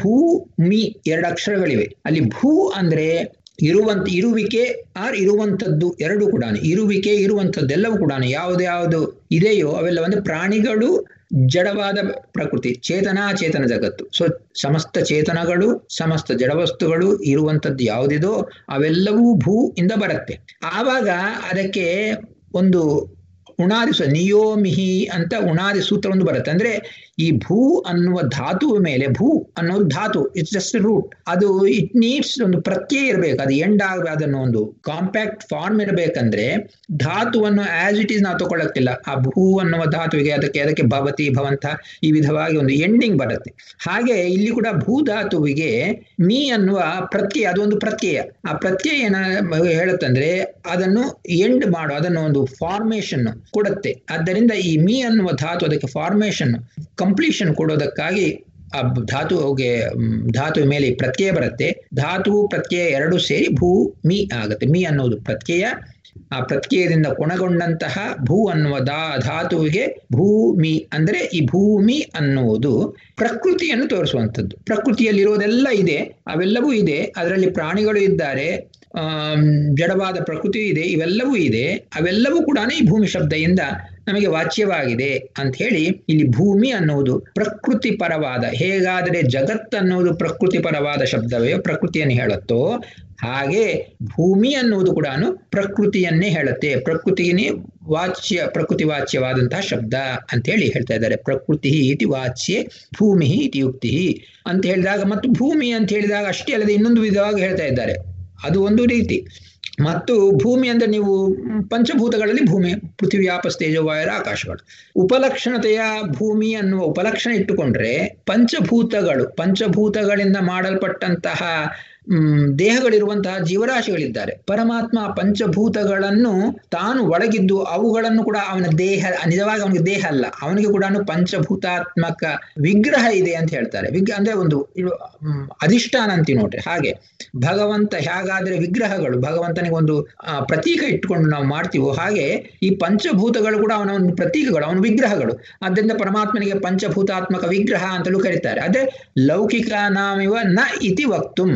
ಭೂಮಿ ಎರಡು ಅಕ್ಷರಗಳಿವೆ ಅಲ್ಲಿ ಭೂ ಅಂದ್ರೆ ಇರುವಂತ ಇರುವಿಕೆ ಆರ್ ಇರುವಂತದ್ದು ಎರಡು ಕೂಡ ಇರುವಿಕೆ ಇರುವಂತದ್ದು ಎಲ್ಲವೂ ಕೂಡ ಯಾವ್ದು ಇದೆಯೋ ಅವೆಲ್ಲ ಅಂದ್ರೆ ಪ್ರಾಣಿಗಳು ಜಡವಾದ ಪ್ರಕೃತಿ ಚೇತನ ಚೇತನ ಜಗತ್ತು ಸೊ ಸಮಸ್ತ ಚೇತನಗಳು ಸಮಸ್ತ ಜಡವಸ್ತುಗಳು ಇರುವಂತದ್ದು ಯಾವುದಿದೋ ಅವೆಲ್ಲವೂ ಭೂ ಇಂದ ಬರುತ್ತೆ ಆವಾಗ ಅದಕ್ಕೆ ಒಂದು ಉಣಾದಿ ಸೂ- ನಿಯೋಮಿಹಿ ಅಂತ ಉಣಾದಿ ಸೂತ್ರ ಒಂದು ಬರುತ್ತೆ ಅಂದ್ರೆ ಈ ಭೂ ಅನ್ನುವ ಧಾತುವ ಮೇಲೆ ಭೂ ಅನ್ನೋದು ಧಾತು ಇಟ್ಸ್ ಜಸ್ಟ್ ರೂಟ್ ಅದು ಇಟ್ ನೀಡ್ಸ್ ಒಂದು ಪ್ರತ್ಯಯ ಇರಬೇಕು ಅದು ಎಂಡ್ ಆಗ ಅದನ್ನು ಒಂದು ಕಾಂಪ್ಯಾಕ್ಟ್ ಫಾರ್ಮ್ ಇರಬೇಕಂದ್ರೆ ಧಾತುವನ್ನು ಆಸ್ ಇಟ್ ಈಸ್ ನಾವು ತಗೊಳ್ಳಕ್ತಿಲ್ಲ ಆ ಭೂ ಅನ್ನುವ ಧಾತುವಿಗೆ ಅದಕ್ಕೆ ಅದಕ್ಕೆ ಭವತಿ ಭವಂತ ಈ ವಿಧವಾಗಿ ಒಂದು ಎಂಡಿಂಗ್ ಬರುತ್ತೆ ಹಾಗೆ ಇಲ್ಲಿ ಕೂಡ ಭೂ ಧಾತುವಿಗೆ ಮೀ ಅನ್ನುವ ಪ್ರತ್ಯಯ ಅದೊಂದು ಪ್ರತ್ಯಯ ಆ ಪ್ರತ್ಯಯ ಏನ ಹೇಳುತ್ತಂದ್ರೆ ಅದನ್ನು ಎಂಡ್ ಮಾಡು ಅದನ್ನು ಒಂದು ಫಾರ್ಮೇಶನ್ ಕೊಡುತ್ತೆ ಆದ್ದರಿಂದ ಈ ಮೀ ಅನ್ನುವ ಧಾತು ಅದಕ್ಕೆ ಫಾರ್ಮೇಶನ್ ಕಂಪ್ಲೀಷನ್ ಕೊಡೋದಕ್ಕಾಗಿ ಆ ಧಾತುಗೆ ಮ್, ಧಾತುವ ಮೇಲೆ ಪ್ರತ್ಯಯ ಬರುತ್ತೆ ಧಾತು ಪ್ರತ್ಯಯ ಎರಡು ಸೇರಿ ಭೂ ಮಿ ಆಗುತ್ತೆ ಮಿ ಅನ್ನೋದು ಪ್ರತ್ಯಯ ಆ ಪ್ರತ್ಯಯದಿಂದ ಕೊನೆಗೊಂಡಂತಹ ಭೂ ಅನ್ನುವ ದಾ ಧಾತುವಿಗೆ ಭೂಮಿ ಅಂದ್ರೆ ಈ ಭೂಮಿ ಅನ್ನುವುದು ಪ್ರಕೃತಿಯನ್ನು ತೋರಿಸುವಂಥದ್ದು ಪ್ರಕೃತಿಯಲ್ಲಿರೋದೆಲ್ಲ ಇದೆ ಅವೆಲ್ಲವೂ ಇದೆ ಅದರಲ್ಲಿ ಪ್ರಾಣಿಗಳು ಇದ್ದಾರೆ ಆಮ್, ಜಡವಾದ ಪ್ರಕೃತಿ ಇದೆ ಇವೆಲ್ಲವೂ ಇದೆ ಅವೆಲ್ಲವೂ ಕೂಡ ಈ ಭೂಮಿ ಶಬ್ದದಿಂದ ನಮಗೆ ವಾಚ್ಯವಾಗಿದೆ ಅಂತ ಹೇಳಿ ಇಲ್ಲಿ ಭೂಮಿ ಅನ್ನುವುದು ಪ್ರಕೃತಿ ಪರವಾದ ಹೇಗಾದರೆ ಜಗತ್ ಅನ್ನುವುದು ಪ್ರಕೃತಿ ಪರವಾದ ಶಬ್ದವೇ ಪ್ರಕೃತಿಯನ್ನು ಹೇಳುತ್ತೋ ಹಾಗೆ ಭೂಮಿ ಅನ್ನುವುದು ಕೂಡ ಪ್ರಕೃತಿಯನ್ನೇ ಹೇಳುತ್ತೆ ಪ್ರಕೃತಿನೇ ವಾಚ್ಯ ಪ್ರಕೃತಿ ವಾಚ್ಯವಾದಂತಹ ಶಬ್ದ ಅಂತ ಹೇಳಿ ಹೇಳ್ತಾ ಇದ್ದಾರೆ ಪ್ರಕೃತಿ ಇತಿ ವಾಚ್ಯೆ ಭೂಮಿ ಇತಿ ಯುಕ್ತಿ ಅಂತ ಹೇಳಿದಾಗ ಮತ್ತು ಭೂಮಿ ಅಂತ ಹೇಳಿದಾಗ ಅಷ್ಟೇ ಅಲ್ಲದೆ ಇನ್ನೊಂದು ವಿಧವಾಗಿ ಹೇಳ್ತಾ ಇದ್ದಾರೆ ಅದು ಒಂದು ರೀತಿ ಮತ್ತು ಭೂಮಿ ಅಂದ್ರೆ ನೀವು ಮ್, ಪಂಚಭೂತಗಳಲ್ಲಿ ಭೂಮಿ ಪೃಥ್ವಿ ಆಪಸ್ ತೇಜೋ ವಾಯರ ಆಕಾಶಗಳು ಉಪಲಕ್ಷಣತೆಯ ಭೂಮಿ ಅನ್ನುವ ಉಪಲಕ್ಷಣ ಇಟ್ಟುಕೊಂಡ್ರೆ ಪಂಚಭೂತಗಳು ಪಂಚಭೂತಗಳಿಂದ ಮಾಡಲ್ಪಟ್ಟಂತಹ ಮ್, ದೇಹಗಳಿರುವಂತಹ ಜೀವರಾಶಿಗಳಿದ್ದಾರೆ ಪರಮಾತ್ಮ ಆ ಪಂಚಭೂತಗಳನ್ನು ತಾನು ಒಳಗಿದ್ದು ಅವುಗಳನ್ನು ಕೂಡ ಅವನ ದೇಹ ನಿಜವಾಗಿ ಅವನಿಗೆ ದೇಹ ಅಲ್ಲ ಅವನಿಗೆ ಕೂಡ ಪಂಚಭೂತಾತ್ಮಕ ವಿಗ್ರಹ ಇದೆ ಅಂತ ಹೇಳ್ತಾರೆ ವಿಗ್ರಹ ಅಂದ್ರೆ ಒಂದು ಇದು, ಮ್, ಅಧಿಷ್ಠಾನ ಅಂತೀವಿ ನೋಡ್ರಿ ಹಾಗೆ ಭಗವಂತ ಹೇಗಾದ್ರೆ ವಿಗ್ರಹಗಳು ಭಗವಂತನಿಗೆ ಒಂದು ಆ, ಪ್ರತೀಕ ಇಟ್ಕೊಂಡು ನಾವು ಮಾಡ್ತೀವೋ ಹಾಗೆ ಈ ಪಂಚಭೂತಗಳು ಕೂಡ ಅವನ ಒಂದು ಪ್ರತೀಕಗಳು ಅವನ ವಿಗ್ರಹಗಳು ಆದ್ದರಿಂದ ಪರಮಾತ್ಮನಿಗೆ ಪಂಚಭೂತಾತ್ಮಕ ವಿಗ್ರಹ ಅಂತಲೂ ಕರೀತಾರೆ ಅದೇ ಲೌಕಿಕ ನಾಮಿವ ನ ಇತಿ ವಕ್ತುಂ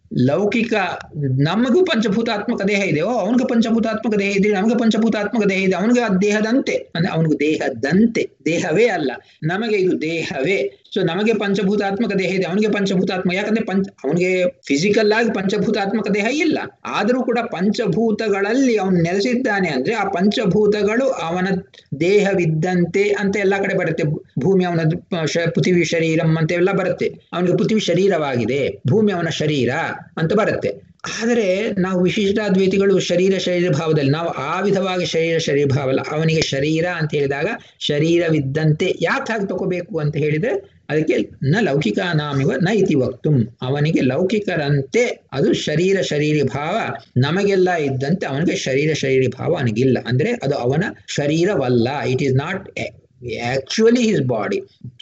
ಲೌಕಿಕ ನಮಗೂ ಪಂಚಭೂತಾತ್ಮಕ ದೇಹ ಇದೆ ಓ ಅವನಿಗೆ ಪಂಚಭೂತಾತ್ಮಕ ದೇಹ ಇದೆ ನಮಗೆ ಪಂಚಭೂತಾತ್ಮಕ ದೇಹ ಇದೆ ಅವನಿಗೆ ಆ ದೇಹದಂತೆ ಅಂದ್ರೆ ಅವನಿಗೆ ದೇಹದಂತೆ ದೇಹವೇ ಅಲ್ಲ ನಮಗೆ ಇದು ದೇಹವೇ ಸೊ ನಮಗೆ ಪಂಚಭೂತಾತ್ಮಕ ದೇಹ ಇದೆ ಅವನಿಗೆ ಪಂಚಭೂತಾತ್ಮಕ ಯಾಕಂದ್ರೆ ಪಂಚ ಅವನಿಗೆ ಫಿಸಿಕಲ್ ಆಗಿ ಪಂಚಭೂತಾತ್ಮಕ ದೇಹ ಇಲ್ಲ ಆದರೂ ಕೂಡ ಪಂಚಭೂತಗಳಲ್ಲಿ ಅವನು ನೆಲೆಸಿದ್ದಾನೆ ಅಂದ್ರೆ ಆ ಪಂಚಭೂತಗಳು ಅವನ ದೇಹವಿದ್ದಂತೆ ಅಂತ ಎಲ್ಲಾ ಕಡೆ ಬರುತ್ತೆ ಭೂಮಿ ಅವನ ಶ- ಪೃಥ್ವಿ ಶರೀರಂ ಅಂತ ಎಲ್ಲ ಬರುತ್ತೆ ಅವನಿಗೆ ಪೃಥ್ವಿ ಶರೀರವಾಗಿದೆ ಭೂಮಿ ಅವನ ಶರೀರ ಅಂತ ಬರುತ್ತೆ ಆದರೆ ನಾವು ವಿಶಿಷ್ಟಾದ್ವೈತಿಗಳು ಶರೀರ ಶರೀರ ಭಾವದಲ್ಲಿ ನಾವು ಆ ವಿಧವಾಗಿ ಶರೀರ ಶರೀರ ಭಾವ ಅಲ್ಲ ಅವನಿಗೆ ಶರೀರ ಅಂತ ಹೇಳಿದಾಗ ಶರೀರವಿದ್ದಂತೆ ಯಾಕೆ ಹಾಗೆ ತಗೋಬೇಕು ಅಂತ ಹೇಳಿದ್ರೆ ಅದಕ್ಕೆ ನ ಲೌಕಿಕ ನಾಮಿವ ನ ಇತಿ ವಕ್ತುಂ ಅವನಿಗೆ ಲೌಕಿಕರಂತೆ ಅದು ಶರೀರ ಶರೀರಿ ಭಾವ ನಮಗೆಲ್ಲ ಇದ್ದಂತೆ ಅವನಿಗೆ ಶರೀರ ಶರೀರಿ ಭಾವ ಅವನಿಗಿಲ್ಲ ಅಂದ್ರೆ ಅದು ಅವನ ಶರೀರವಲ್ಲ it is not actually his body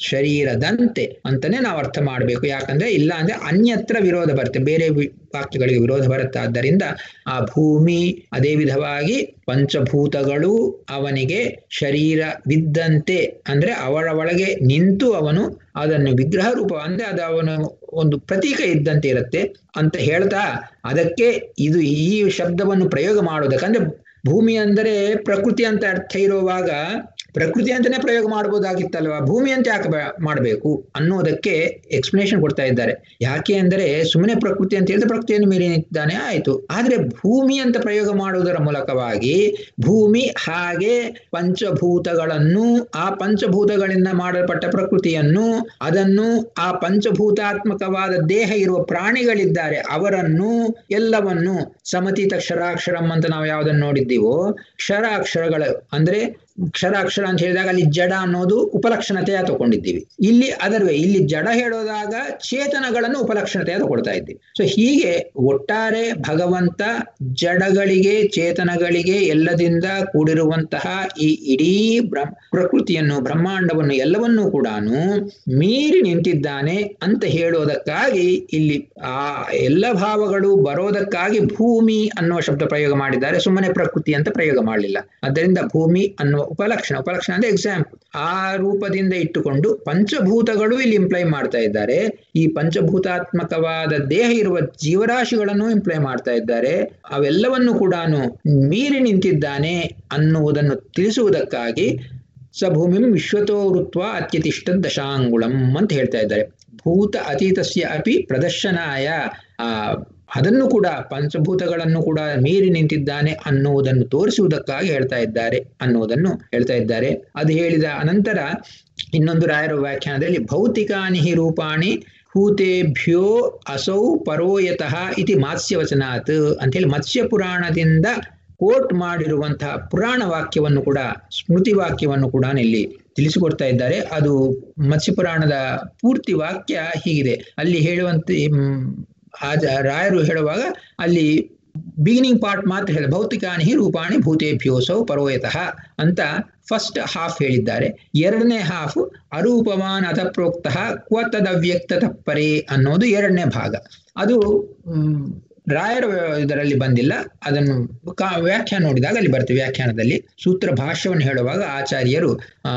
ಶರೀರದಂತೆ ಅಂತಾನೆ ನಾವು ಅರ್ಥ ಮಾಡಬೇಕು ಯಾಕಂದ್ರೆ ಇಲ್ಲ ಅಂದ್ರೆ ಅನ್ಯತ್ರ ವಿರೋಧ ಬರುತ್ತೆ ಬೇರೆ ವಿ- ವಾಕ್ಯಗಳಿಗೆ ವಿರೋಧ ಬರುತ್ತೆ ಆದ್ದರಿಂದ ಆ ಭೂಮಿ ಅದೇ ವಿಧವಾಗಿ ಪಂಚಭೂತಗಳು ಅವನಿಗೆ ಶರೀರವಿದ್ದಂತೆ ಅಂದ್ರೆ ಅವಳ ಒಳಗೆ ನಿಂತು ಅವನು ಅದನ್ನು ವಿಗ್ರಹ ರೂಪ ಅಂದ್ರೆ ಅದು ಅವನು ಒಂದು ಪ್ರತೀಕ ಇದ್ದಂತೆ ಇರುತ್ತೆ ಅಂತ ಹೇಳ್ತಾ ಅದಕ್ಕೆ ಇದು ಈ ಶಬ್ದವನ್ನು ಪ್ರಯೋಗ ಮಾಡೋದಕ್ಕಂದ್ರೆ ಭೂಮಿ ಅಂದರೆ ಪ್ರಕೃತಿ ಅಂತ ಅರ್ಥ ಇರುವಾಗ ಪ್ರಕೃತಿ ಅಂತಾನೆ ಪ್ರಯೋಗ ಮಾಡಬಹುದಾಗಿತ್ತಲ್ವಾ ಭೂಮಿ ಅಂತ ಯಾಕೆ ಬ- ಮಾಡಬೇಕು ಅನ್ನೋದಕ್ಕೆ ಎಕ್ಸ್ಪ್ಲನೇಷನ್ ಕೊಡ್ತಾ ಇದ್ದಾರೆ ಯಾಕೆ ಅಂದರೆ ಸುಮ್ಮನೆ ಪ್ರಕೃತಿ ಅಂತ ಹೇಳಿದ್ರೆ ಪ್ರಕೃತಿಯನ್ನು ಮೀರಿ ನಿಂತಿದ್ದಾನೆ ಆಯ್ತು ಆದ್ರೆ ಭೂಮಿ ಅಂತ ಪ್ರಯೋಗ ಮಾಡುವುದರ ಮೂಲಕವಾಗಿ ಭೂಮಿ ಹಾಗೆ ಪಂಚಭೂತಗಳನ್ನು ಆ ಪಂಚಭೂತಗಳಿಂದ ಮಾಡಲ್ಪಟ್ಟ ಪ್ರಕೃತಿಯನ್ನು ಅದನ್ನು ಆ ಪಂಚಭೂತಾತ್ಮಕವಾದ ದೇಹ ಇರುವ ಪ್ರಾಣಿಗಳಿದ್ದಾರೆ ಅವರನ್ನು ಎಲ್ಲವನ್ನು ಸಮತೀತ ಕ್ಷರಾಕ್ಷರಂ ಅಂತ ನಾವು ಯಾವ್ದನ್ನು ನೋಡಿದ್ದೀವೋ ಕ್ಷರಾಕ್ಷರಗಳು ಅಂದ್ರೆ ಕ್ಷರ ಅಕ್ಷರ ಅಂತ ಹೇಳಿದಾಗ ಅಲ್ಲಿ ಜಡ ಅನ್ನೋದು ಉಪಲಕ್ಷಣತೆಯ ತಗೊಂಡಿದ್ದೀವಿ ಇಲ್ಲಿ ಅದರ್ವೇ ಇಲ್ಲಿ ಜಡ ಹೇಳೋದಾಗ ಚೇತನಗಳನ್ನು ಉಪಲಕ್ಷಣತೆಯ ತಗೊಳ್ತಾ ಇದ್ದೀವಿ ಸೊ ಹೀಗೆ ಒಟ್ಟಾರೆ ಭಗವಂತ ಜಡಗಳಿಗೆ ಚೇತನಗಳಿಗೆ ಎಲ್ಲದಿಂದ ಕೂಡಿರುವಂತಹ ಈ ಇಡೀ ಬ್ರಹ್ಮ ಪ್ರಕೃತಿಯನ್ನು ಬ್ರಹ್ಮಾಂಡವನ್ನು ಎಲ್ಲವನ್ನೂ ಕೂಡ ಮೀರಿ ನಿಂತಿದ್ದಾನೆ ಅಂತ ಹೇಳೋದಕ್ಕಾಗಿ ಇಲ್ಲಿ ಆ ಎಲ್ಲ ಭಾವಗಳು ಬರೋದಕ್ಕಾಗಿ ಭೂಮಿ ಅನ್ನುವ ಶಬ್ದ ಪ್ರಯೋಗ ಮಾಡಿದ್ದಾರೆ ಸುಮ್ಮನೆ ಪ್ರಕೃತಿ ಅಂತ ಪ್ರಯೋಗ ಮಾಡಲಿಲ್ಲ ಆದ್ದರಿಂದ ಭೂಮಿ ಅನ್ನುವ ಉಪಲಕ್ಷಣ ಉಪಲಕ್ಷಣ ಅಂದ್ರೆ ಎಕ್ಸಾಂಪಲ್ ಆ ರೂಪದಿಂದ ಇಟ್ಟುಕೊಂಡು ಪಂಚಭೂತಗಳು ಇಲ್ಲಿ ಇಂಪ್ಲೈ ಮಾಡ್ತಾ ಇದ್ದಾರೆ ಈ ಪಂಚಭೂತಾತ್ಮಕವಾದ ದೇಹ ಇರುವ ಜೀವರಾಶಿಗಳನ್ನು ಇಂಪ್ಲೈ ಮಾಡ್ತಾ ಇದ್ದಾರೆ ಅವೆಲ್ಲವನ್ನು ಕೂಡ ಮೀರಿ ನಿಂತಿದ್ದಾನೆ ಅನ್ನುವುದನ್ನು ತಿಳಿಸುವುದಕ್ಕಾಗಿ ಸ ಭೂಮಿಂ ವಿಶ್ವತೋ ವೃತ್ವ ಅತ್ಯತಿಷ್ಠ ದಶಾಂಗುಳಂ ಅಂತ ಹೇಳ್ತಾ ಇದ್ದಾರೆ ಭೂತ ಅತೀತಸ್ಯ ಅಪಿ ಪ್ರದರ್ಶನಾಯ ಆ ಅದನ್ನು ಕೂಡ ಪಂಚಭೂತಗಳನ್ನು ಕೂಡ ಮೀರಿ ನಿಂತಿದ್ದಾನೆ ಅನ್ನುವುದನ್ನು ತೋರಿಸುವುದಕ್ಕಾಗಿ ಹೇಳ್ತಾ ಇದ್ದಾರೆ ಅನ್ನುವುದನ್ನು ಹೇಳ್ತಾ ಇದ್ದಾರೆ ಅದು ಹೇಳಿದ ಅನಂತರ ಇನ್ನೊಂದು ರಾಯರ ವ್ಯಾಖ್ಯಾನದಲ್ಲಿ ಭೌತಿಕಾನಿ ರೂಪಾಣಿ ಭೂತೇಭ್ಯೋ ಅಸೌ ಪರೋಯತಃ ಇತಿ ಮಾತ್ಸ್ಯವಚನಾತ್ ಅಂತ ಹೇಳಿ ಮತ್ಸ್ಯ ಪುರಾಣದಿಂದ ಕೋಟ್ ಮಾಡಿರುವಂತಹ ಪುರಾಣ ವಾಕ್ಯವನ್ನು ಕೂಡ ಸ್ಮೃತಿ ವಾಕ್ಯವನ್ನು ಕೂಡ ಇಲ್ಲಿ ತಿಳಿಸಿಕೊಡ್ತಾ ಇದ್ದಾರೆ ಅದು ಮತ್ಸ್ಯ ಪುರಾಣದ ಪೂರ್ತಿ ವಾಕ್ಯ ಹೀಗಿದೆ ಅಲ್ಲಿ ಹೇಳುವಂತೆ ಆಜ ರಾಯರು ಹೇಳುವಾಗ ಅಲ್ಲಿ ಬಿಗಿನಿಂಗ್ ಪಾರ್ಟ್ ಮಾತ್ರ ಹೇಳ ಭೌತಿಕಾನಿ ರೂಪಾಣಿ ಭೂತೇಭ್ಯೋಸೌ ಪರೋಯತಃ ಅಂತ ಫಸ್ಟ್ ಹಾಫ್ ಹೇಳಿದ್ದಾರೆ ಎರಡನೇ ಹಾಫ್ ಅರೂಪವಾನ್ ಅಥ ಪ್ರೋಕ್ತ ಕ್ವ ತದವ್ಯಕ್ತ ಪರೇ ಅನ್ನೋದು ಎರಡನೇ ಭಾಗ ಅದು ರಾಯರ ಇದರಲ್ಲಿ ಬಂದಿಲ್ಲ ಅದನ್ನು ವ್ಯಾಖ್ಯಾನ ನೋಡಿದಾಗ ಅಲ್ಲಿ ಬರ್ತದೆ ವ್ಯಾಖ್ಯಾನದಲ್ಲಿ ಸೂತ್ರ ಭಾಷ್ಯವನ್ನು ಹೇಳುವಾಗ ಆಚಾರ್ಯರು ಆ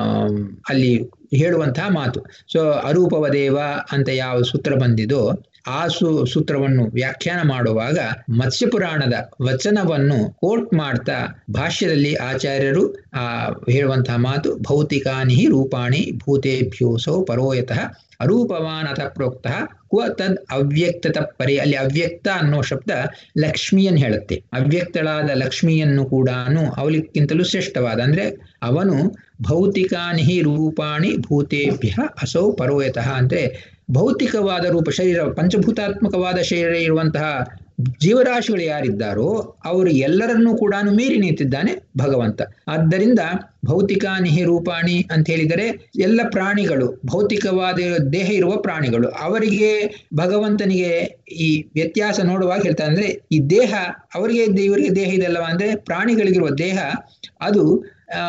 ಅಲ್ಲಿ ಹೇಳುವಂತಹ ಮಾತು ಸೊ ಅರೂಪವ ದೇವ ಅಂತ ಯಾವ ಸೂತ್ರ ಬಂದಿದೋ ಆ ಸು ಸೂತ್ರವನ್ನು ವ್ಯಾಖ್ಯಾನ ಮಾಡುವಾಗ ಮತ್ಸ್ಯ ಪುರಾಣದ ವಚನವನ್ನು ಕೋಟ್ ಮಾಡ್ತಾ ಭಾಷ್ಯದಲ್ಲಿ ಆಚಾರ್ಯರು ಆ ಹೇಳುವಂತಹ ಮಾತು ಭೌತಿಕಾನಿ ರೂಪಾಣಿ ಭೂತೇಭ್ಯೋಸೌ ಪರೋಯತಃ ಅರೂಪವಾನ್ ಅಥ ಪ್ರೋಕ್ತ ಕ್ವ ತದ್ ಅವ್ಯಕ್ತತ ಪರಿ ಅಲ್ಲಿ ಅವ್ಯಕ್ತ ಅನ್ನೋ ಶಬ್ದ ಲಕ್ಷ್ಮಿಯನ್ನು ಹೇಳುತ್ತೆ ಅವ್ಯಕ್ತಳಾದ ಲಕ್ಷ್ಮಿಯನ್ನು ಕೂಡ ಅವಳಿಗಿಂತಲೂ ಶ್ರೇಷ್ಠವಾದ ಅಂದ್ರೆ ಅವನು ಭೌತಿಕಾನಿ ರೂಪಾಣಿ ಭೂತೇಭ್ಯ ಅಸೌ ಪರೋಯತಃ ಅಂದ್ರೆ ಭೌತಿಕವಾದ ರೂಪ ಶರೀರ ಪಂಚಭೂತಾತ್ಮಕವಾದ ಶರೀರ ಇರುವಂತಹ ಜೀವರಾಶಿಗಳು ಯಾರಿದ್ದಾರೋ ಅವರು ಎಲ್ಲರನ್ನೂ ಕೂಡ ಮೀರಿ ನಿಂತಿದ್ದಾನೆ ಭಗವಂತ ಆದ್ದರಿಂದ ಭೌತಿಕಾನಿ ರೂಪಾಣಿ ಅಂತ ಹೇಳಿದರೆ ಎಲ್ಲ ಪ್ರಾಣಿಗಳು ಭೌತಿಕವಾದ ದೇಹ ಇರುವ ಪ್ರಾಣಿಗಳು ಅವರಿಗೆ ಭಗವಂತನಿಗೆ ಈ ವ್ಯತ್ಯಾಸ ನೋಡುವಾಗ ಹೇಳ್ತಾರೆ ಅಂದ್ರೆ ಈ ದೇಹ ಅವರಿಗೆ ಇವರಿಗೆ ದೇಹ ಇದೆಲ್ಲವ ಅಂದ್ರೆ ಪ್ರಾಣಿಗಳಿಗಿರುವ ದೇಹ ಅದು ಆ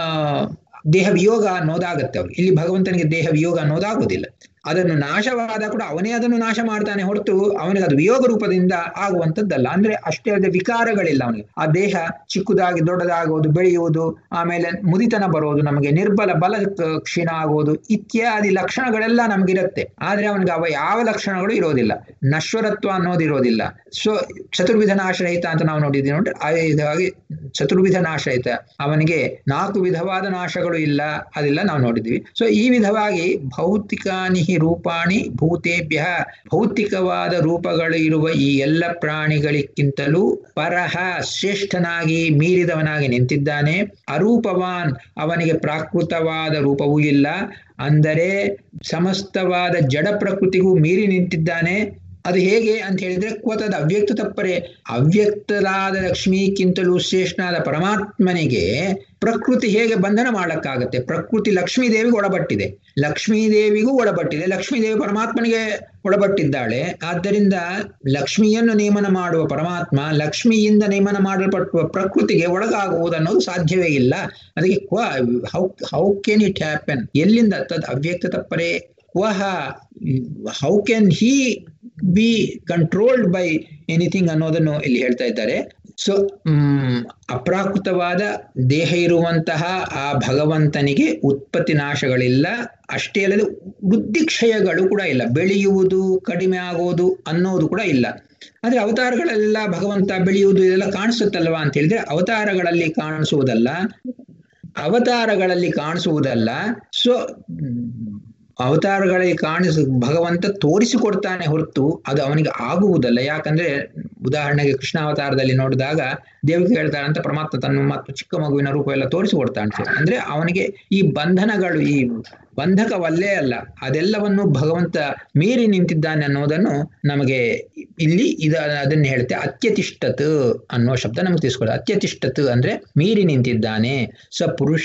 ದೇಹ ವಿಯೋಗ ಅನ್ನೋದಾಗತ್ತೆ ಅವ್ರು ಇಲ್ಲಿ ಭಗವಂತನಿಗೆ ದೇಹ ವಿಯೋಗ ಅನ್ನೋದಾಗುವುದಿಲ್ಲ ಅದನ್ನು ನಾಶವಾದ ಕೂಡ ಅವನೇ ಅದನ್ನು ನಾಶ ಮಾಡ್ತಾನೆ ಹೊರತು ಅವನಿಗೆ ಅದು ವಿಯೋಗ ರೂಪದಿಂದ ಆಗುವಂಥದ್ದಲ್ಲ ಅಂದ್ರೆ ಅಷ್ಟೇ ಅಲ್ಲದೆ ವಿಕಾರಗಳಿಲ್ಲ ಅವನಿಗೆ ಆ ದೇಹ ಚಿಕ್ಕದಾಗಿ ದೊಡ್ಡದಾಗುವುದು ಬೆಳೆಯುವುದು ಆಮೇಲೆ ಮುದಿತನ ಬರೋದು ನಮಗೆ ನಿರ್ಬಲ ಬಲ ಕ್ಷೀಣ ಆಗುವುದು ಇತ್ಯಾದಿ ಲಕ್ಷಣಗಳೆಲ್ಲ ನಮಗಿರುತ್ತೆ ಆದ್ರೆ ಅವನಿಗೆ ಅವ ಯಾವ ಲಕ್ಷಣಗಳು ಇರೋದಿಲ್ಲ ನಶ್ವರತ್ವ ಅನ್ನೋದು ಇರೋದಿಲ್ಲ ಸೊ ಚತುರ್ವಿಧ ನಾಶರಹಿತ ಅಂತ ನಾವು ನೋಡಿದ್ದೀವಿ ನೋಡಿ ಆ ವಿಧವಾಗಿ ಚತುರ್ವಿಧ ನಾಶರಹಿತ ಅವನಿಗೆ ನಾಲ್ಕು ವಿಧವಾದ ನಾಶಗಳು ಇಲ್ಲ ಅದೆಲ್ಲ ನಾವು ನೋಡಿದ್ವಿ ಸೊ ಈ ವಿಧವಾಗಿ ಭೌತಿಕಾನಿ ರೂಪಾಣಿ ಭೂತೇಭ್ಯ ಭೌತಿಕವಾದ ರೂಪಗಳು ಇರುವ ಈ ಎಲ್ಲ ಪ್ರಾಣಿಗಳಿಗಿಂತಲೂ ಪರಹ ಶ್ರೇಷ್ಠನಾಗಿ ಮೀರಿದವನಾಗಿ ನಿಂತಿದ್ದಾನೆ ಅರೂಪವಾನ್ ಅವನಿಗೆ ಪ್ರಾಕೃತವಾದ ರೂಪವೂ ಇಲ್ಲ ಅಂದರೆ ಸಮಸ್ತವಾದ ಜಡ ಪ್ರಕೃತಿಗೂ ಮೀರಿ ನಿಂತಿದ್ದಾನೆ ಅದು ಹೇಗೆ ಅಂತ ಹೇಳಿದ್ರೆ ಕ್ವತದ ಅವ್ಯಕ್ತ ತಪ್ಪರೆ ಅವ್ಯಕ್ತರಾದ ಲಕ್ಷ್ಮಿಗಿಂತಲೂ ಶ್ರೇಷ್ಠನಾದ ಪರಮಾತ್ಮನಿಗೆ ಪ್ರಕೃತಿ ಹೇಗೆ ಬಂಧನ ಮಾಡಕ್ಕಾಗತ್ತೆ ಪ್ರಕೃತಿ ಲಕ್ಷ್ಮೀ ದೇವಿಗೆ ಒಳಪಟ್ಟಿದೆ ಲಕ್ಷ್ಮೀ ದೇವಿಗೂ ಒಳಪಟ್ಟಿದೆ ಲಕ್ಷ್ಮೀ ದೇವಿ ಪರಮಾತ್ಮನಿಗೆ ಒಳಪಟ್ಟಿದ್ದಾಳೆ ಆದ್ದರಿಂದ ಲಕ್ಷ್ಮಿಯನ್ನು ನೇಮನ ಮಾಡುವ ಪರಮಾತ್ಮ ಲಕ್ಷ್ಮಿಯಿಂದ ನೇಮನ ಮಾಡಲ್ಪಟ್ಟುವ ಪ್ರಕೃತಿಗೆ ಒಳಗಾಗುವುದನ್ನೋದು ಸಾಧ್ಯವೇ ಇಲ್ಲ ಅದಕ್ಕೆ ಕ್ವ how how can it happen ಎಲ್ಲಿಂದ ತದ್ ಅವ್ಯಕ್ತ ತಪ್ಪರೆ ಕ್ವಹ how can he be controlled by anything ಅನ್ನೋದನ್ನು ಇಲ್ಲಿ ಹೇಳ್ತಾ ಇದ್ದಾರೆ ಸೊ ಅಪ್ರಾಕೃತವಾದ ದೇಹ ಇರುವಂತಹ ಆ ಭಗವಂತನಿಗೆ ಉತ್ಪತ್ತಿ ನಾಶಗಳಿಲ್ಲ ಅಷ್ಟೇ ಅಲ್ಲದೆ ವೃದ್ಧಿಕ್ಷಯಗಳು ಕೂಡ ಇಲ್ಲ ಬೆಳೆಯುವುದು ಕಡಿಮೆ ಆಗುವುದು ಅನ್ನೋದು ಕೂಡ ಇಲ್ಲ ಆದ್ರೆ ಅವತಾರಗಳೆಲ್ಲ ಭಗವಂತ ಬೆಳೆಯುವುದು ಇದೆಲ್ಲ ಕಾಣಿಸುತ್ತಲ್ವಾ ಅಂತ ಹೇಳಿದ್ರೆ ಅವತಾರಗಳಲ್ಲಿ ಕಾಣಿಸುವುದಲ್ಲ ಅವತಾರಗಳಲ್ಲಿ ಕಾಣಿಸುವುದಲ್ಲ ಸೊ ಅವತಾರಗಳಿಗೆ ಕಾಣಿಸ ಭಗವಂತ ತೋರಿಸಿಕೊಡ್ತಾನೆ ಹೊರತು ಅದು ಅವನಿಗೆ ಆಗುವುದಲ್ಲ ಯಾಕಂದ್ರೆ ಉದಾಹರಣೆಗೆ ಕೃಷ್ಣಾವತಾರದಲ್ಲಿ ನೋಡಿದಾಗ ದೇವಿಗೆ ಹೇಳ್ತಾಳೆ ಅಂತ ಪರಮಾತ್ಮ ತನ್ನ ಮತ್ತು ಚಿಕ್ಕ ಮಗುವಿನ ರೂಪ ಎಲ್ಲ ತೋರಿಸಿಕೊಡ್ತಾನೆ ಅಂದ್ರೆ ಅವನಿಗೆ ಈ ಬಂಧನಗಳು ಈ ಬಂಧಕವಲ್ಲೇ ಅಲ್ಲ ಅದೆಲ್ಲವನ್ನು ಭಗವಂತ ಮೀರಿ ನಿಂತಿದ್ದಾನೆ ಅನ್ನೋದನ್ನು ನಮಗೆ ಇಲ್ಲಿ ಇದ ಅದನ್ನ ಹೇಳುತ್ತೆ ಅತ್ಯತಿಷ್ಠತ್ ಅನ್ನುವ ಶಬ್ದ ನಮಗೆ ತಿಳಿಸ್ಕೊಳ್ಳಿ ಅತ್ಯತಿಷ್ಠತ್ ಅಂದ್ರೆ ಮೀರಿ ನಿಂತಿದ್ದಾನೆ ಸ ಪುರುಷ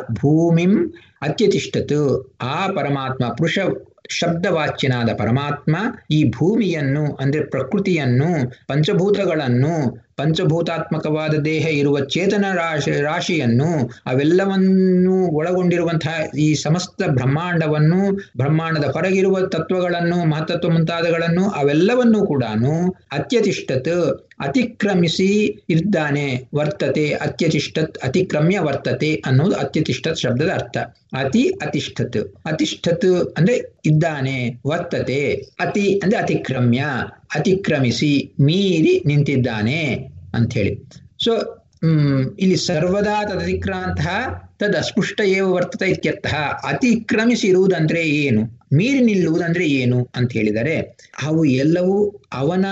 ಭೂಮಿಂ ಅತ್ಯತಿಷ್ಠತ್ ಆ ಪರಮಾತ್ಮ ಪುರುಷ ಶಬ್ದವಾಚ್ಯನಾದ ಪರಮಾತ್ಮ ಈ ಭೂಮಿಯನ್ನು ಅಂದ್ರೆ ಪ್ರಕೃತಿಯನ್ನು ಪಂಚಭೂತಗಳನ್ನು ಪಂಚಭೂತಾತ್ಮಕವಾದ ದೇಹ ಇರುವ ಚೇತನ ರಾಶಿ ರಾಶಿಯನ್ನು ಅವೆಲ್ಲವನ್ನು ಒಳಗೊಂಡಿರುವಂತಹ ಈ ಸಮಸ್ತ ಬ್ರಹ್ಮಾಂಡವನ್ನು ಬ್ರಹ್ಮಾಂಡದ ಹೊರಗಿರುವ ತತ್ವಗಳನ್ನು ಮಹತ್ತತ್ವ ಮುಂತಾದಗಳನ್ನು ಅವೆಲ್ಲವನ್ನೂ ಕೂಡ ಅತ್ಯತಿಷ್ಠತ್ ಅತಿಕ್ರಮಿಸಿ ಇದ್ದಾನೆ ವರ್ತತೆ ಅತ್ಯತಿಷ್ಠತ್ ಅತಿಕ್ರಮ್ಯ ವರ್ತತೆ ಅನ್ನೋದು ಅತ್ಯತಿಷ್ಠತ್ ಶಬ್ದದ ಅರ್ಥ ಅತಿ ಅತಿಷ್ಠತ್ ಅತಿಷ್ಠತ್ ಅಂದ್ರೆ ಇದ್ದಾನೆ ವರ್ತತೆ ಅತಿ ಅಂದ್ರೆ ಅತಿಕ್ರಮ್ಯ ಅತಿಕ್ರಮಿಸಿ ಮೀರಿ ನಿಂತಿದ್ದಾನೆ ಅಂಥೇಳಿ ಸೊ ಹ್ಮ್ ಇಲ್ಲಿ ಸರ್ವದಾ ತದತಿಕ್ರಾಂತ ತದ್ ಅಸ್ಪುಷ್ಟ ಏವ ವರ್ತತ ಇತ್ಯರ್ಥ ಅತಿಕ್ರಮಿಸಿ ಇರುವುದಂದ್ರೆ ಏನು ಮೀರಿ ನಿಲ್ಲುವುದಂದ್ರೆ ಏನು ಅಂತ ಹೇಳಿದರೆ ಅವು ಎಲ್ಲವೂ ಅವನ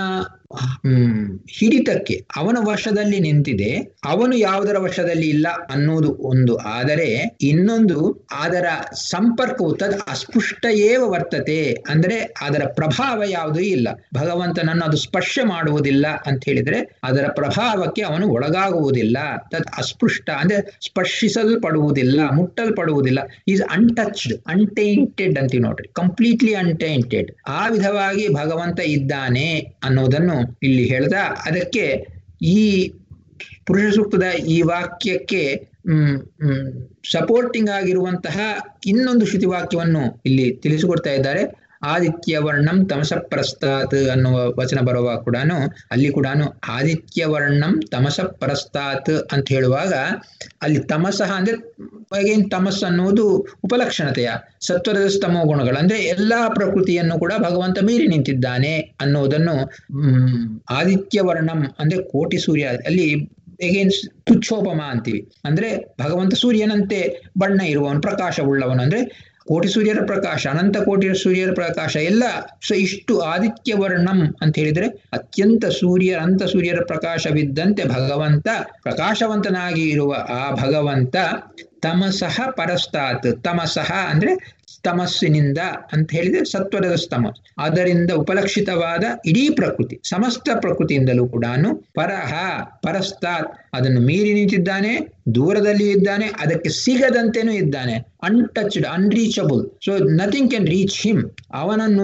ಹ್ಮ್ ಹಿಡಿತಕ್ಕೆ ಅವನ ವಶದಲ್ಲಿ ನಿಂತಿದೆ ಅವನು ಯಾವುದರ ವಶದಲ್ಲಿ ಇಲ್ಲ ಅನ್ನೋದು ಒಂದು ಆದರೆ ಇನ್ನೊಂದು ಅದರ ಸಂಪರ್ಕವು ತದ್ ಅಸ್ಪುಷ್ಟ ಏವ ವರ್ತತೆ ಅಂದ್ರೆ ಅದರ ಪ್ರಭಾವ ಯಾವುದೂ ಇಲ್ಲ ಭಗವಂತನನ್ನು ಅದು ಸ್ಪರ್ಶ ಮಾಡುವುದಿಲ್ಲ ಅಂತ ಹೇಳಿದ್ರೆ ಅದರ ಪ್ರಭಾವಕ್ಕೆ ಅವನು ಒಳಗಾಗುವುದಿಲ್ಲ ತದ್ ಅಸ್ಪೃಷ್ಟ ಅಂದ್ರೆ ಸ್ಪರ್ಶಿಸಲ್ಪಡುವುದಿಲ್ಲ ಮುಟ್ಟಲ್ಪಡುವುದಿಲ್ಲ ಈಸ್ ಅನ್ಟಚ್ಡ್ ಅನ್ಟೈಂಟೆಡ್ ಅಂತೀವಿ ನೋಡ್ರಿ ಕಂಪ್ಲೀಟ್ಲಿ ಅನ್ಟೈಂಟೆಡ್ ಆ ವಿಧವಾಗಿ ಭಗವಂತ ಇದ್ದಾನೆ ಅನ್ನೋದನ್ನು ಇಲ್ಲಿ ಹೇಳ್ದ ಅದಕ್ಕೆ ಈ ಪುರುಷ ಸೂಕ್ತದ ಈ ವಾಕ್ಯಕ್ಕೆ ಹ್ಮ್ ಹ್ಮ್ ಸಪೋರ್ಟಿಂಗ್ ಆಗಿರುವಂತಹ ಇನ್ನೊಂದು ಶ್ರುತಿ ವಾಕ್ಯವನ್ನು ಇಲ್ಲಿ ತಿಳಿಸಿಕೊಡ್ತಾ ಇದ್ದಾರೆ ಆದಿತ್ಯ ವರ್ಣಂ ತಮಸ ಪರಸ್ತಾತ್ ಅನ್ನುವ ವಚನ ಬರುವಾಗ ಕೂಡ ಅಲ್ಲಿ ಕೂಡ ಆದಿತ್ಯ ವರ್ಣಂ ತಮಸ ಪರಸ್ತಾತ್ ಅಂತ ಹೇಳುವಾಗ ಅಲ್ಲಿ ತಮಸಃ ಅಂದ್ರೆ ಅಗೇನ್ ತಮಸ್ ಅನ್ನುವುದು ಉಪಲಕ್ಷಣತೆಯ ಸತ್ವರದ ಸ್ತಮೋ ಗುಣಗಳು ಅಂದ್ರೆ ಎಲ್ಲಾ ಪ್ರಕೃತಿಯನ್ನು ಕೂಡ ಭಗವಂತ ಮೀರಿ ನಿಂತಿದ್ದಾನೆ ಅನ್ನೋದನ್ನು ಹ್ಮ್ ಆದಿತ್ಯ ವರ್ಣಂ ಅಂದ್ರೆ ಕೋಟಿ ಸೂರ್ಯ ಅಲ್ಲಿ ಎಗೇನ್ ತುಚ್ಛೋಪಮ ಅಂತೀವಿ ಅಂದ್ರೆ ಭಗವಂತ ಸೂರ್ಯನಂತೆ ಬಣ್ಣ ಇರುವವನು ಪ್ರಕಾಶವುಳ್ಳವನು ಅಂದ್ರೆ ಕೋಟಿ ಸೂರ್ಯರ ಪ್ರಕಾಶ ಅನಂತ ಕೋಟಿ ಸೂರ್ಯರ ಪ್ರಕಾಶ ಎಲ್ಲ ಸೊ ಇಷ್ಟು ಆದಿತ್ಯ ವರ್ಣಂ ಅಂತ ಹೇಳಿದ್ರೆ ಅತ್ಯಂತ ಸೂರ್ಯ ಅನಂತ ಸೂರ್ಯರ ಪ್ರಕಾಶವಿದ್ದಂತೆ ಭಗವಂತ ಪ್ರಕಾಶವಂತನಾಗಿ ಇರುವ ಆ ಭಗವಂತ ತಮಸಃ ಪರಸ್ತಾತ್ ತಮಸಃ ಅಂದ್ರೆ ತಮಸ್ಸಿನಿಂದ ಅಂತ ಹೇಳಿದ್ರೆ ಸತ್ವರದ ಸ್ತಮ ಅದರಿಂದ ಉಪಲಕ್ಷಿತವಾದ ಇಡೀ ಪ್ರಕೃತಿ ಸಮಸ್ತ ಪ್ರಕೃತಿಯಿಂದಲೂ ಕೂಡ ಪರಹ ಪರಸ್ತಾತ್ ಅದನ್ನು ಮೀರಿ ನಿಂತಿದ್ದಾನೆ ದೂರದಲ್ಲಿ ಇದ್ದಾನೆ ಅದಕ್ಕೆ ಸಿಗದಂತೆನೂ ಇದ್ದಾನೆ untouched unreachable so nothing can reach him ಅವನನ್ನು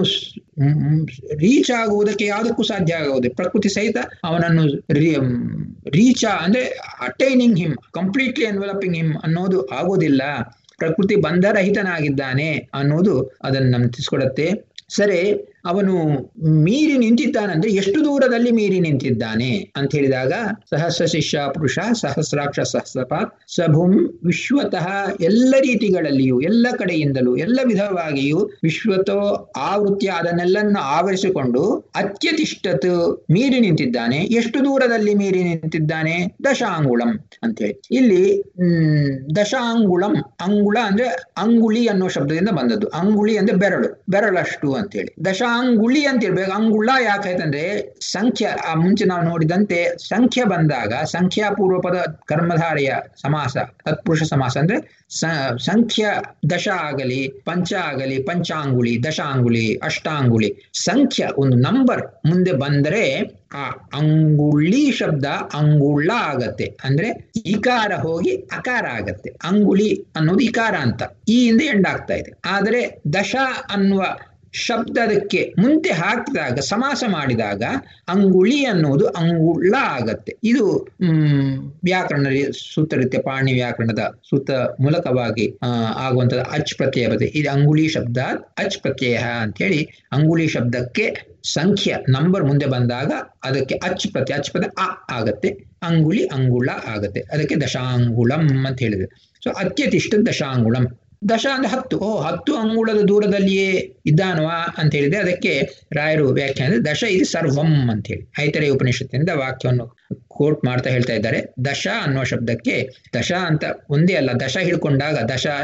ರೀಚ್ ಆಗುವುದಕ್ಕೆ ಯಾವುದಕ್ಕೂ ಸಾಧ್ಯ ಆಗುವುದು ಪ್ರಕೃತಿ ಸಹಿತ ಅವನನ್ನು ರೀಚ್ ಅಂದ್ರೆ attaining him completely enveloping him ಅನ್ನೋದು ಆಗೋದಿಲ್ಲ ಪ್ರಕೃತಿ ಬಂಧರಹಿತನಾಗಿದ್ದಾನೆ ಅನ್ನೋದು ಅದನ್ನು ನಮ್ಗೆ ತಿಳಿಸ್ಕೊಡತ್ತೆ ಸರಿ ಅವನು ಮೀರಿ ನಿಂತಿದ್ದಾನಂದ್ರೆ ಎಷ್ಟು ದೂರದಲ್ಲಿ ಮೀರಿ ನಿಂತಿದ್ದಾನೆ ಅಂತ ಹೇಳಿದಾಗ ಸಹಸ್ರ ಶಿಷ್ಯ ಪುರುಷ ಸಹಸ್ರಾಕ್ಷ ಸಹಸ್ರಪಾತ್ ಸಭುಂ ವಿಶ್ವತಃ ಎಲ್ಲ ರೀತಿಗಳಲ್ಲಿಯೂ ಎಲ್ಲ ಕಡೆಯಿಂದಲೂ ಎಲ್ಲ ವಿಧವಾಗಿಯೂ ವಿಶ್ವತೋ ಆವೃತ್ಯ ಅದನ್ನೆಲ್ಲನ್ನು ಆವರಿಸಿಕೊಂಡು ಅತ್ಯತಿಷ್ಠತ್ ಮೀರಿ ನಿಂತಿದ್ದಾನೆ ಎಷ್ಟು ದೂರದಲ್ಲಿ ಮೀರಿ ನಿಂತಿದ್ದಾನೆ ದಶಾಂಗುಳಂ ಅಂತೇಳಿ ಇಲ್ಲಿ ಹ್ಮ್ ದಶಾಂಗುಳಂ ಅಂಗುಳ ಅಂದ್ರೆ ಅಂಗುಳಿ ಅನ್ನೋ ಶಬ್ದದಿಂದ ಬಂದದ್ದು ಅಂಗುಳಿ ಅಂದ್ರೆ ಬೆರಳು ಬೆರಳಷ್ಟು ಅಂತೇಳಿ ದಶಾಂಗುಳಿ ಅಂತ ಹೇಳ್ಬೇಕು ಅಂಗುಳ ಯಾಕಾಯ್ತಂದ್ರೆ ಸಂಖ್ಯೆ ಆ ಮುಂಚೆ ನಾವು ನೋಡಿದಂತೆ ಸಂಖ್ಯೆ ಬಂದಾಗ ಸಂಖ್ಯಾ ಪೂರ್ವ ಪದ ಕರ್ಮಧಾರೆಯ ಸಮಾಸ ತತ್ಪುರುಷ ಸಮಾಸ ಅಂದ್ರೆ ಸಂಖ್ಯ ದಶ ಆಗಲಿ ಪಂಚ ಆಗಲಿ ಪಂಚಾಂಗುಳಿ ದಶಾಂಗುಳಿ ಅಷ್ಟಾಂಗುಳಿ ಸಂಖ್ಯ ಒಂದು ನಂಬರ್ ಮುಂದೆ ಬಂದರೆ ಆ ಅಂಗುಳಿ ಶಬ್ದ ಅಂಗುಳ ಆಗತ್ತೆ ಅಂದ್ರೆ ಇಕಾರ ಹೋಗಿ ಅಕಾರ ಆಗತ್ತೆ ಅಂಗುಳಿ ಅನ್ನೋದು ಇಕಾರ ಅಂತ ಈ ಹಿಂದೆ ಎಂಡ್ ಆಗ್ತಾ ಇದೆ ಆದರೆ ದಶ ಅನ್ನುವ ಶಬ್ದ ಅದಕ್ಕೆ ಮುಂದೆ ಹಾಕಿದಾಗ ಸಮಾಸ ಮಾಡಿದಾಗ ಅಂಗುಳಿ ಅನ್ನುವುದು ಅಂಗುಳ ಆಗತ್ತೆ ಇದು ಹ್ಮ್ ವ್ಯಾಕರಣ ಸೂತ್ರರೀತ್ಯ ಪಾಣಿ ವ್ಯಾಕರಣದ ಸೂತ್ರ ಮೂಲಕವಾಗಿ ಆ ಆಗುವಂತದ ಅಚ್ ಪ್ರತ್ಯಯ ಬರುತ್ತೆ ಇದು ಅಂಗುಳಿ ಶಬ್ದ ಅಚ್ ಪ್ರತ್ಯಯ ಅಂತ ಹೇಳಿ ಅಂಗುಳಿ ಶಬ್ದಕ್ಕೆ ಸಂಖ್ಯೆ ನಂಬರ್ ಮುಂದೆ ಬಂದಾಗ ಅದಕ್ಕೆ ಅಚ್ ಪ್ರತ್ಯಯ ಅಚ್ ಪ್ರತ್ಯಯ ಅ ಆಗತ್ತೆ ಅಂಗುಳಿ ಅಂಗುಳ ಆಗತ್ತೆ ಅದಕ್ಕೆ ದಶಾಂಗುಳಂ ಅಂತ ಹೇಳಿದೆ ಸೊ ಅತ್ಯತಿಷ್ಠ ದಶಾಂಗುಳಂ ದಶ ಅಂದ್ರೆ ಹತ್ತು ಓ ಹತ್ತು ಅಂಗುಳದ ದೂರದಲ್ಲಿಯೇ ಇದ್ದಾನವಾ ಅಂತ ಹೇಳಿದ್ರೆ ಅದಕ್ಕೆ ರಾಯರು ವ್ಯಾಖ್ಯಾನ ದಶ ಇದು ಸರ್ವಂ ಅಂತ ಹೇಳಿ ಐತರೆ ಉಪನಿಷತ್ತಿನಿಂದ ವಾಕ್ಯವನ್ನು ಕೋಟ್ ಮಾಡ್ತಾ ಹೇಳ್ತಾ ಇದ್ದಾರೆ ದಶ ಅನ್ನುವ ಶಬ್ದಕ್ಕೆ ದಶ ಅಂತ ಒಂದೇ ಅಲ್ಲ ದಶ ಹಿಡ್ಕೊಂಡಾಗ ದಶ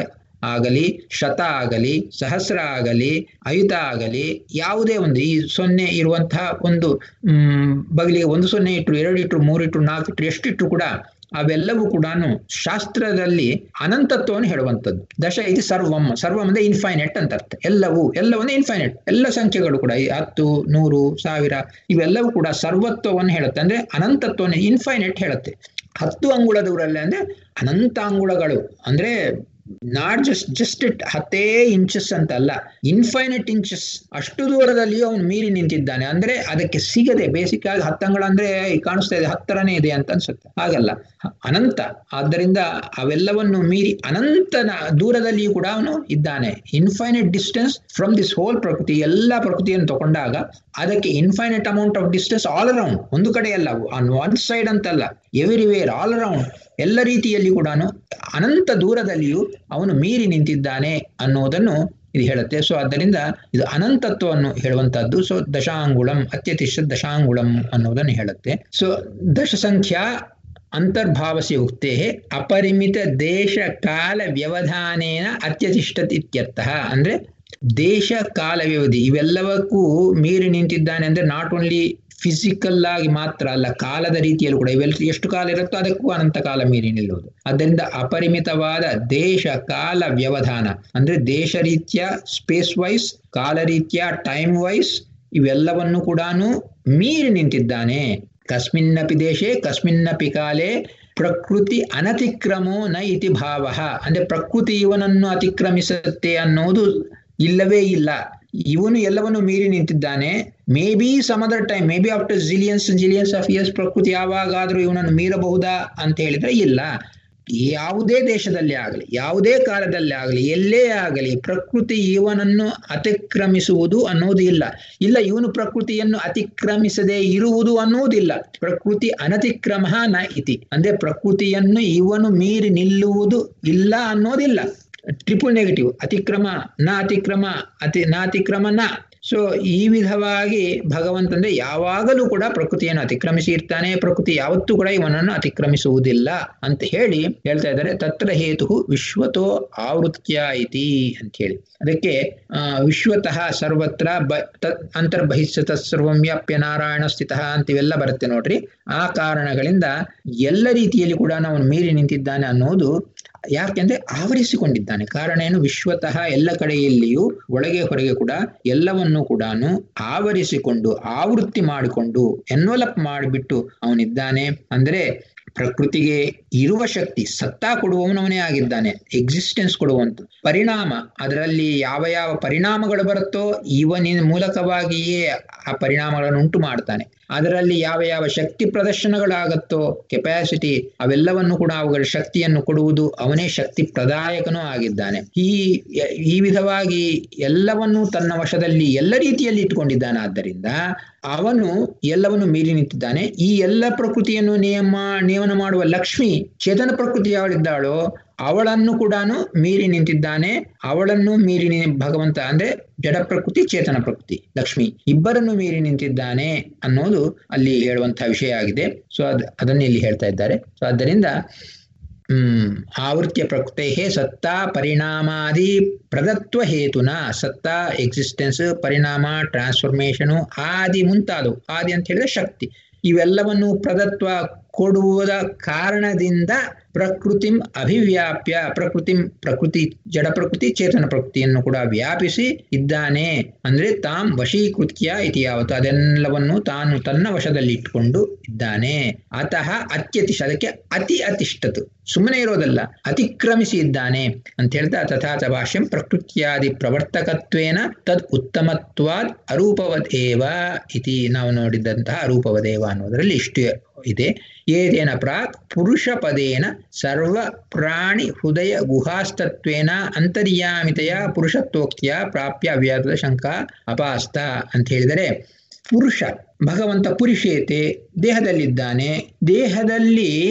ಆಗಲಿ ಶತ ಆಗಲಿ ಸಹಸ್ರ ಆಗಲಿ ಅಯುತ ಆಗಲಿ ಯಾವುದೇ ಒಂದು ಈ ಸೊನ್ನೆ ಇರುವಂತಹ ಒಂದು ಹ್ಮ್ ಬಗಲಿಗೆ ಒಂದು ಸೊನ್ನೆ ಇಟ್ಟರು ಎರಡು ಇಟ್ಟರು ಮೂರು ಇಟ್ಟರು ನಾಲ್ಕು ಇಟ್ಟರು ಎಷ್ಟಿಟ್ಟರು ಕೂಡ ಅವೆಲ್ಲವೂ ಕೂಡ ಶಾಸ್ತ್ರದಲ್ಲಿ ಅನಂತತ್ವವನ್ನು ಹೇಳುವಂಥದ್ದು ದಶ ಇದು ಸರ್ವಂ ಸರ್ವಂ ಅಂದ್ರೆ ಇನ್ಫೈನೆಟ್ ಅಂತ ಅರ್ಥ ಎಲ್ಲವೂ ಎಲ್ಲವನ್ನೇ ಇನ್ಫೈನೆಟ್ ಎಲ್ಲ ಸಂಖ್ಯೆಗಳು ಕೂಡ ಈ ಹತ್ತು ನೂರು ಸಾವಿರ ಇವೆಲ್ಲವೂ ಕೂಡ ಸರ್ವತ್ವವನ್ನು ಹೇಳುತ್ತೆ ಅಂದ್ರೆ ಅನಂತತ್ವವನ್ನು ಇನ್ಫೈನೆಟ್ ಹೇಳುತ್ತೆ ಹತ್ತು ಅಂಗುಳ ದೂರಲ್ಲಿ ಅಂದ್ರೆ ಅನಂತ ಅಂಗುಳಗಳು ಅಂದ್ರೆ ನಾಟ್ ಜಸ್ಟ್ ಜಸ್ಟ್ ಇಟ್ ಹತ್ತೇ ಇಂಚಸ್ ಅಂತ ಅಲ್ಲ ಇನ್ಫೈನೆಟ್ ಇಂಚಸ್ ಅಷ್ಟು ದೂರದಲ್ಲಿಯೂ ಅವನು ಮೀರಿ ನಿಂತಿದ್ದಾನೆ ಅಂದ್ರೆ ಅದಕ್ಕೆ ಸಿಗದೆ ಬೇಸಿಕ್ ಆಗಿ ಹತ್ತಂಗಳ ಅಂದ್ರೆ ಕಾಣಿಸ್ತಾ ಇದೆ ಹತ್ತರನೇ ಇದೆ ಅಂತ ಅನ್ಸುತ್ತೆ ಹಾಗಲ್ಲ ಅನಂತ ಆದ್ದರಿಂದ ಅವೆಲ್ಲವನ್ನು ಮೀರಿ ಅನಂತನ ದೂರದಲ್ಲಿಯೂ ಕೂಡ ಅವನು ಇದ್ದಾನೆ infinite distance from this whole ಪ್ರಕೃತಿ ಎಲ್ಲ ಪ್ರಕೃತಿಯನ್ನು ತಗೊಂಡಾಗ ಅದಕ್ಕೆ infinite amount of distance all around ಒಂದು ಕಡೆ ಅಲ್ಲ ಆನ್ ಒನ್ ಸೈಡ್ ಅಂತಲ್ಲ ಎವ್ರಿವೇರ್ ಆಲ್ ಅರೌಂಡ್ ಎಲ್ಲ ರೀತಿಯಲ್ಲಿ ಕೂಡ ಅನಂತ ದೂರದಲ್ಲಿಯೂ ಅವನು ಮೀರಿ ನಿಂತಿದ್ದಾನೆ ಅನ್ನುವುದನ್ನು ಇದು ಹೇಳುತ್ತೆ ಸೊ ಆದ್ದರಿಂದ ಇದು ಅನಂತತ್ವವನ್ನು ಹೇಳುವಂತಹದ್ದು ಸೊ ದಶಾಂಗುಳಂ ಅತ್ಯತಿಷ್ಠ ದಶಾಂಗುಳಂ ಅನ್ನುವುದನ್ನು ಹೇಳುತ್ತೆ ಸೊ ದಶಸಂಖ್ಯಾ ಅಂತರ್ಭಾವಸಿ ಉಕ್ತೆ ಅಪರಿಮಿತ ದೇಶ ಕಾಲ ವ್ಯವಧಾನೇನ ಅತ್ಯತಿಷ್ಠತ್ ಇತ್ಯರ್ಥಃ ಅಂದ್ರೆ ದೇಶ ಕಾಲ ವ್ಯವಧಿ ಇವೆಲ್ಲವಕ್ಕೂ ಮೀರಿ ನಿಂತಿದ್ದಾನೆ ಅಂದ್ರೆ ನಾಟ್ ಓನ್ಲಿ ಫಿಸಿಕಲ್ ಆಗಿ ಮಾತ್ರ ಅಲ್ಲ ಕಾಲದ ರೀತಿಯಲ್ಲೂ ಕೂಡ ಇವೆಲ್ಲ ಎಷ್ಟು ಕಾಲ ಇರುತ್ತೋ ಅದಕ್ಕೂ ಅನಂತ ಕಾಲ ಮೀರಿ ನಿಲ್ಲುವುದು ಅದರಿಂದ ಅಪರಿಮಿತವಾದ ದೇಶ ಕಾಲ ವ್ಯವಧಾನ ಅಂದ್ರೆ ದೇಶ ರೀತಿಯ ಸ್ಪೇಸ್ ವೈಸ್ ಕಾಲ ರೀತಿಯ ಟೈಮ್ ವೈಸ್ ಇವೆಲ್ಲವನ್ನು ಕೂಡ ಮೀರಿ ನಿಂತಿದ್ದಾನೆ ಕಸ್ಮಿನ್ನಪಿ ದೇಶೆ ಕಸ್ಮಿನ್ನಪಿ ಕಾಲೇ ಪ್ರಕೃತಿ ಅನತಿಕ್ರಮೋ ನ ಇತಿ ಭಾವ ಅಂದ್ರೆ ಪ್ರಕೃತಿ ಇವನನ್ನು ಅತಿಕ್ರಮಿಸುತ್ತೆ ಅನ್ನೋದು ಇಲ್ಲವೇ ಇಲ್ಲ ಇವನು ಎಲ್ಲವನ್ನು ಮೀರಿ ನಿಂತಿದ್ದಾನೆ maybe some other time maybe after zillions zillions of years ಪ್ರಕೃತಿ ಯಾವಾಗಾದ್ರೂ ಇವನನ್ನು ಮೀರಬಹುದಾ ಅಂತ ಹೇಳಿದ್ರೆ ಇಲ್ಲ ಯಾವುದೇ ದೇಶದಲ್ಲಿ ಆಗಲಿ ಯಾವುದೇ ಕಾಲದಲ್ಲಿ ಆಗಲಿ ಎಲ್ಲೇ ಆಗಲಿ ಪ್ರಕೃತಿ ಇವನನ್ನು ಅತಿಕ್ರಮಿಸುವುದು ಅನ್ನೋದು ಇಲ್ಲ ಇಲ್ಲ ಇವನು ಪ್ರಕೃತಿಯನ್ನು ಅತಿಕ್ರಮಿಸದೆ ಇರುವುದು ಅನ್ನುವುದಿಲ್ಲ ಪ್ರಕೃತಿ ಅನತಿಕ್ರಮ ನ ಇತಿ ಅಂದ್ರೆ ಪ್ರಕೃತಿಯನ್ನು ಇವನು ಮೀರಿ ನಿಲ್ಲುವುದು ಇಲ್ಲ ಅನ್ನೋದಿಲ್ಲ ಟ್ರಿಪಲ್ ನೆಗೆಟಿವ್ ಅತಿಕ್ರಮ ನ ಅತಿಕ್ರಮ ಅತಿ ನ ಅತಿಕ್ರಮ ನ ಸೊ ಈ ವಿಧವಾಗಿ ಭಗವಂತಂದ್ರೆ ಯಾವಾಗಲೂ ಕೂಡ ಪ್ರಕೃತಿಯನ್ನು ಅತಿಕ್ರಮಿಸಿ ಇರ್ತಾನೆ ಪ್ರಕೃತಿ ಯಾವತ್ತೂ ಕೂಡ ಇವನನ್ನು ಅತಿಕ್ರಮಿಸುವುದಿಲ್ಲ ಅಂತ ಹೇಳಿ ಹೇಳ್ತಾ ಇದ್ದಾರೆ ತತ್ರ ಹೇತು ವಿಶ್ವತೋ ಆವೃತ್ಯ ಇತಿ ಅಂತ ಹೇಳಿ ಅದಕ್ಕೆ ಆ ವಿಶ್ವತಃ ಸರ್ವತ್ರ ಬ ತತ್ ಅಂತರ್ಬಹಿಷ್ಯ ತತ್ಸರ್ವಂ ವ್ಯಾಪ್ಯ ನಾರಾಯಣ ಸ್ಥಿತ ಅಂತ ಇವೆಲ್ಲ ಬರುತ್ತೆ ನೋಡ್ರಿ ಆ ಕಾರಣಗಳಿಂದ ಎಲ್ಲ ರೀತಿಯಲ್ಲಿ ಕೂಡ ನಾವು ಮೀರಿ ನಿಂತಿದ್ದಾನೆ ಅನ್ನೋದು ಯಾಕೆಂದ್ರೆ ಆವರಿಸಿಕೊಂಡಿದ್ದಾನೆ ಕಾರಣ ಏನು ವಿಶ್ವತಃ ಎಲ್ಲ ಕಡೆಯಲ್ಲಿಯೂ ಒಳಗೆ ಹೊರಗೆ ಕೂಡ ಎಲ್ಲವನ್ನು ಕೂಡ ಆವರಿಸಿಕೊಂಡು ಆವೃತ್ತಿ ಮಾಡಿಕೊಂಡು ಎನ್ವಲಪ್ ಮಾಡಿಬಿಟ್ಟು ಅವನಿದ್ದಾನೆ ಅಂದ್ರೆ ಪ್ರಕೃತಿಗೆ ಇರುವ ಶಕ್ತಿ ಸತ್ತಾ ಕೊಡುವವನವನೇ ಆಗಿದ್ದಾನೆ ಎಕ್ಸಿಸ್ಟೆನ್ಸ್ ಕೊಡುವಂತ ಪರಿಣಾಮ ಅದರಲ್ಲಿ ಯಾವ ಯಾವ ಪರಿಣಾಮಗಳು ಬರುತ್ತೋ ಇವನಿನ ಮೂಲಕವಾಗಿಯೇ ಆ ಪರಿಣಾಮಗಳನ್ನು ಉಂಟು ಮಾಡ್ತಾನೆ ಅದರಲ್ಲಿ ಯಾವ ಯಾವ ಶಕ್ತಿ ಪ್ರದರ್ಶನಗಳಾಗತ್ತೋ ಕೆಪಾಸಿಟಿ ಅವೆಲ್ಲವನ್ನು ಕೂಡ ಅವುಗಳ ಶಕ್ತಿಯನ್ನು ಕೊಡುವುದು ಅವನೇ ಶಕ್ತಿ ಪ್ರದಾಯಕನೂ ಆಗಿದ್ದಾನೆ ಈ ಈ ವಿಧವಾಗಿ ಎಲ್ಲವನ್ನು ತನ್ನ ವಶದಲ್ಲಿ ಎಲ್ಲ ರೀತಿಯಲ್ಲಿ ಇಟ್ಟುಕೊಂಡಿದ್ದಾನೆ ಆದ್ದರಿಂದ ಅವನು ಎಲ್ಲವನ್ನು ಮೀರಿ ನಿಂತಿದ್ದಾನೆ ಈ ಎಲ್ಲ ಪ್ರಕೃತಿಯನ್ನು ನಿಯಮ ನಿಯಮನ ಮಾಡುವ ಲಕ್ಷ್ಮಿ ಚೇತನ ಪ್ರಕೃತಿ ಯಾವಳಿದ್ದಾಳೋ ಅವಳನ್ನು ಕೂಡ ಮೀರಿ ನಿಂತಿದ್ದಾನೆ ಅವಳನ್ನು ಮೀರಿ ಭಗವಂತ ಅಂದ್ರೆ ಜಡ ಪ್ರಕೃತಿ ಚೇತನ ಪ್ರಕೃತಿ ಲಕ್ಷ್ಮಿ ಇಬ್ಬರನ್ನು ಮೀರಿ ನಿಂತಿದ್ದಾನೆ ಅನ್ನೋದು ಅಲ್ಲಿ ಹೇಳುವಂತಹ ವಿಷಯ ಆಗಿದೆ ಸೊ ಅದ್ ಅದನ್ನ ಇಲ್ಲಿ ಹೇಳ್ತಾ ಇದ್ದಾರೆ ಸೊ ಆದ್ದರಿಂದ ಹ್ಮ್ ಆವೃತ್ಯ ಪ್ರಕೃತೆ ಸತ್ತಾ ಪರಿಣಾಮಾದಿ ಪ್ರದತ್ವ ಹೇತುನ ಸತ್ತಾ ಎಕ್ಸಿಸ್ಟೆನ್ಸ್ ಪರಿಣಾಮ ಟ್ರಾನ್ಸ್ಫಾರ್ಮೇಶನು ಆದಿ ಮುಂತಾದವು ಆದಿ ಅಂತ ಹೇಳಿದ್ರೆ ಶಕ್ತಿ ಇವೆಲ್ಲವನ್ನು ಪ್ರದತ್ವ ಕೊಡುವುದ ಕಾರಣದಿಂದ ಪ್ರಕೃತಿಂ ಅಭಿವ್ಯಾಪ್ಯ ಪ್ರಕೃತಿಂ ಪ್ರಕೃತಿ ಜಡ ಪ್ರಕೃತಿ ಚೇತನ ಪ್ರಕೃತಿಯನ್ನು ಕೂಡ ವ್ಯಾಪಿಸಿ ಇದ್ದಾನೆ ಅಂದ್ರೆ ತಾಂ ವಶೀಕೃತ್ಯ ಇತಿ ಯಾವತ್ತು ಅದೆಲ್ಲವನ್ನು ತಾನು ತನ್ನ ವಶದಲ್ಲಿ ಇಟ್ಟುಕೊಂಡು ಇದ್ದಾನೆ ಅತಃ ಅತ್ಯತಿಶ ಅದಕ್ಕೆ ಅತಿ ಅತಿಷ್ಠತು ಸುಮ್ಮನೆ ಇರೋದಲ್ಲ ಅತಿಕ್ರಮಿಸಿ ಇದ್ದಾನೆ ಅಂತ ಹೇಳ್ತಾ ತಥಾಚ ಭಾಷ್ಯಂ ಪ್ರಕೃತ್ಯಾದಿ ಪ್ರವರ್ತಕತ್ವೇನ ತದ್ ಉತ್ತಮತ್ವಾದ್ ಅರೂಪವದೇವ ಇತಿ ನಾವು ನೋಡಿದಂತಹ ಅರೂಪವದೇವ ಅನ್ನೋದರಲ್ಲಿ ಇಷ್ಟು ಇದೆ ಏತೇನ ಪ್ರಾಕ್ ಪುರುಷ ಪದೇನ ಸರ್ವ ಪ್ರಾಣಿ ಹೃದಯ ಗುಹಾಸ್ತತ್ವೇನ ಅಂತರ್ಯಾಮಿತೆಯ ಪುರುಷತ್ವೋಕ್ತಿಯ ಪ್ರಾಪ್ಯ ಅವ್ಯಾತದ ಶಂಕಾ ಅಪಾಸ್ತ ಅಂತ ಹೇಳಿದರೆ ಪುರುಷ ಭಗವಂತ ಪುರುಷೇತೆ ದೇಹದಲ್ಲಿದ್ದಾನೆ ದೇಹದಲ್ಲಿ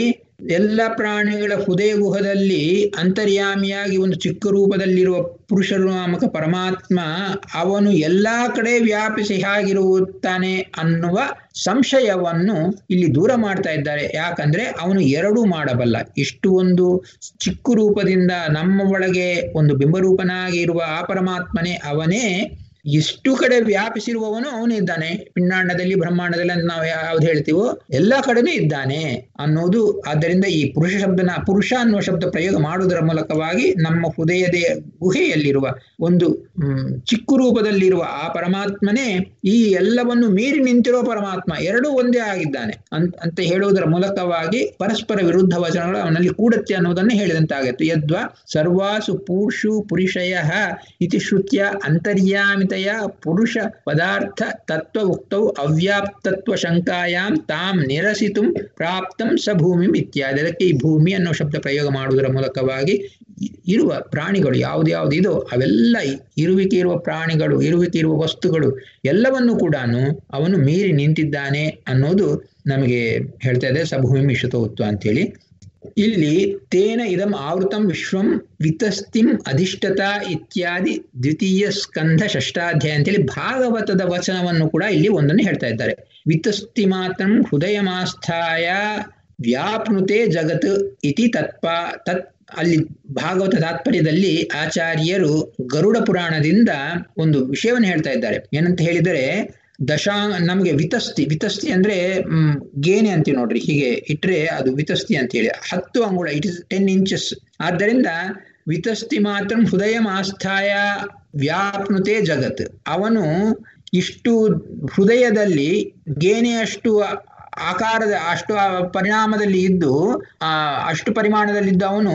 ಎಲ್ಲ ಪ್ರಾಣಿಗಳ ಹೃದಯ ಗುಹದಲ್ಲಿ ಅಂತರ್ಯಾಮಿಯಾಗಿ ಒಂದು ಚಿಕ್ಕ ರೂಪದಲ್ಲಿರುವ ಪುರುಷರು ನಾಮಕ ಪರಮಾತ್ಮ ಅವನು ಎಲ್ಲಾ ಕಡೆ ವ್ಯಾಪಿಸಿ ಹೇಗಿರುತ್ತಾನೆ ಅನ್ನುವ ಸಂಶಯವನ್ನು ಇಲ್ಲಿ ದೂರ ಮಾಡ್ತಾ ಇದ್ದಾರೆ ಯಾಕಂದ್ರೆ ಅವನು ಎರಡೂ ಮಾಡಬಲ್ಲ ಇಷ್ಟು ಒಂದು ಚಿಕ್ಕ ರೂಪದಿಂದ ನಮ್ಮ ಒಳಗೆ ಒಂದು ಬಿಂಬರೂಪನಾಗಿ ಇರುವ ಆ ಪರಮಾತ್ಮನೇ ಅವನೇ ಇಷ್ಟು ಕಡೆ ವ್ಯಾಪಿಸಿರುವವನು ಅವನಿದ್ದಾನೆ ಪಿಂಡಾಂಡದಲ್ಲಿ ಬ್ರಹ್ಮಾಂಡದಲ್ಲಿ ಅಂತ ನಾವು ಯಾವ್ದು ಹೇಳ್ತೀವೋ ಎಲ್ಲಾ ಕಡೆನೂ ಇದ್ದಾನೆ ಅನ್ನೋದು ಆದ್ದರಿಂದ ಈ ಪುರುಷ ಶಬ್ದನ ಪುರುಷ ಅನ್ನುವ ಶಬ್ದ ಪ್ರಯೋಗ ಮಾಡುವುದರ ಮೂಲಕವಾಗಿ ನಮ್ಮ ಹೃದಯದ ಗುಹೆಯಲ್ಲಿರುವ ಒಂದು ಹ್ಮ್ ಚಿಕ್ಕ ರೂಪದಲ್ಲಿರುವ ಆ ಪರಮಾತ್ಮನೇ ಈ ಎಲ್ಲವನ್ನು ಮೀರಿ ನಿಂತಿರುವ ಪರಮಾತ್ಮ ಎರಡೂ ಒಂದೇ ಆಗಿದ್ದಾನೆ ಅಂತ ಅಂತ ಹೇಳುವುದರ ಮೂಲಕವಾಗಿ ಪರಸ್ಪರ ವಿರುದ್ಧ ವಚನಗಳು ಅವನಲ್ಲಿ ಕೂಡತ್ತೆ ಅನ್ನೋದನ್ನು ಹೇಳಿದಂತಾಗತ್ತೆ ಯದ್ವಾ ಸರ್ವಾಸು ಪೂರ್ಷು ಪುರುಷಯ ಇತಿ ಶ್ರುತ್ಯ ಅಂತರ್ಯಾಮಿತಯ ಪುರುಷ ಪದಾರ್ಥ ತತ್ವ ಉಕ್ತೌ ಅವ್ಯಾಪ್ತತ್ವ ಶಂಕಾಯಾಂ ತಾಂ ನಿರಸಿತು ಪ್ರಾಪ್ತಂ ಸ ಭೂಮಿ ಇತ್ಯಾದಿ ಅದಕ್ಕೆ ಈ ಭೂಮಿ ಅನ್ನೋ ಶಬ್ದ ಪ್ರಯೋಗ ಮಾಡುವುದರ ಮೂಲಕವಾಗಿ ಇರುವ ಪ್ರಾಣಿಗಳು ಯಾವ್ದು ಇದೋ ಅವೆಲ್ಲ ಇರುವಿಕೆ ಇರುವ ಪ್ರಾಣಿಗಳು ಇರುವಿಕೆ ಇರುವ ವಸ್ತುಗಳು ಎಲ್ಲವನ್ನು ಕೂಡ ಅವನು ಮೀರಿ ನಿಂತಿದ್ದಾನೆ ಅನ್ನೋದು ನಮಗೆ ಹೇಳ್ತಾ ಇದೆ ಸಭೂಮಿ ಮಿಶ್ರತೋತ್ವ ಅಂತೇಳಿ ಇಲ್ಲಿ ತೇನ ಇದಂ ಆವೃತಂ ವಿಶ್ವಂ ವಿತಸ್ತಿಂ ಅಧಿಷ್ಠತ ಇತ್ಯಾದಿ ದ್ವಿತೀಯ ಸ್ಕಂಧ ಷಷ್ಟಾಧ್ಯಾಯ ಅಂತೇಳಿ ಭಾಗವತದ ವಚನವನ್ನು ಕೂಡ ಇಲ್ಲಿ ಒಂದನ್ನು ಹೇಳ್ತಾ ಇದ್ದಾರೆ ವಿತಸ್ತಿ ಮಾತ್ರ ಹೃದಯ ಮಾಸ್ಥಾಯ ವ್ಯಾಪ್ನುತೆ ಜಗತ್ ಇತಿ ತತ್ವ ತತ್ ಅಲ್ಲಿ ಭಾಗವತ ತಾತ್ಪರ್ಯದಲ್ಲಿ ಆಚಾರ್ಯರು ಗರುಡ ಪುರಾಣದಿಂದ ಒಂದು ವಿಷಯವನ್ನು ಹೇಳ್ತಾ ಇದ್ದಾರೆ ಏನಂತ ಹೇಳಿದರೆ ದಶಾ ನಮಗೆ ವಿತಸ್ತಿ ವಿತಸ್ತಿ ಅಂದ್ರೆ ಹ್ಮ್ ಗೇನೆ ಅಂತೀವಿ ನೋಡ್ರಿ ಹೀಗೆ ಇಟ್ರೆ ಅದು ವಿತಸ್ತಿ ಅಂತ ಹೇಳಿ ಹತ್ತು ಅಂಗುಳ ಇಟ್ ಇಸ್ ಟೆನ್ ಇಂಚಸ್ ಆದ್ದರಿಂದ ವಿತಸ್ತಿ ಮಾತ್ರ ಹೃದಯ ಆಸ್ಥಾಯ ವ್ಯಾಪ್ನುತೆ ಜಗತ್ ಅವನು ಇಷ್ಟು ಹೃದಯದಲ್ಲಿ ಗೇನೆಯಷ್ಟು ಆಕಾರದ ಅಷ್ಟು ಪರಿಣಾಮದಲ್ಲಿ ಇದ್ದು ಆ ಅಷ್ಟು ಪರಿಮಾಣದಲ್ಲಿದ್ದ ಅವನು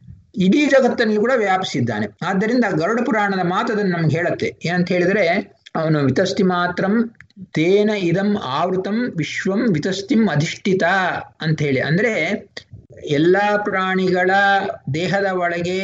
ಇಡೀ ಜಗತ್ತಲ್ಲಿ ಕೂಡ ವ್ಯಾಪಿಸಿದ್ದಾನೆ ಆದ್ದರಿಂದ ಗರುಡ ಪುರಾಣದ ಮಾತದನ್ನು ನಮ್ಗೆ ಹೇಳತ್ತೆ ಏನಂತ ಹೇಳಿದ್ರೆ ಅವನು ವಿತಸ್ತಿ ಮಾತ್ರಂ ತೇನ ಇದಂ ಆವೃತಂ ವಿಶ್ವಂ ವಿತಸ್ತಿಂ ಅಧಿಷ್ಠಿತ ಅಂತ ಹೇಳಿ ಅಂದ್ರೆ ಎಲ್ಲಾ ಪ್ರಾಣಿಗಳ ದೇಹದ ಒಳಗೆ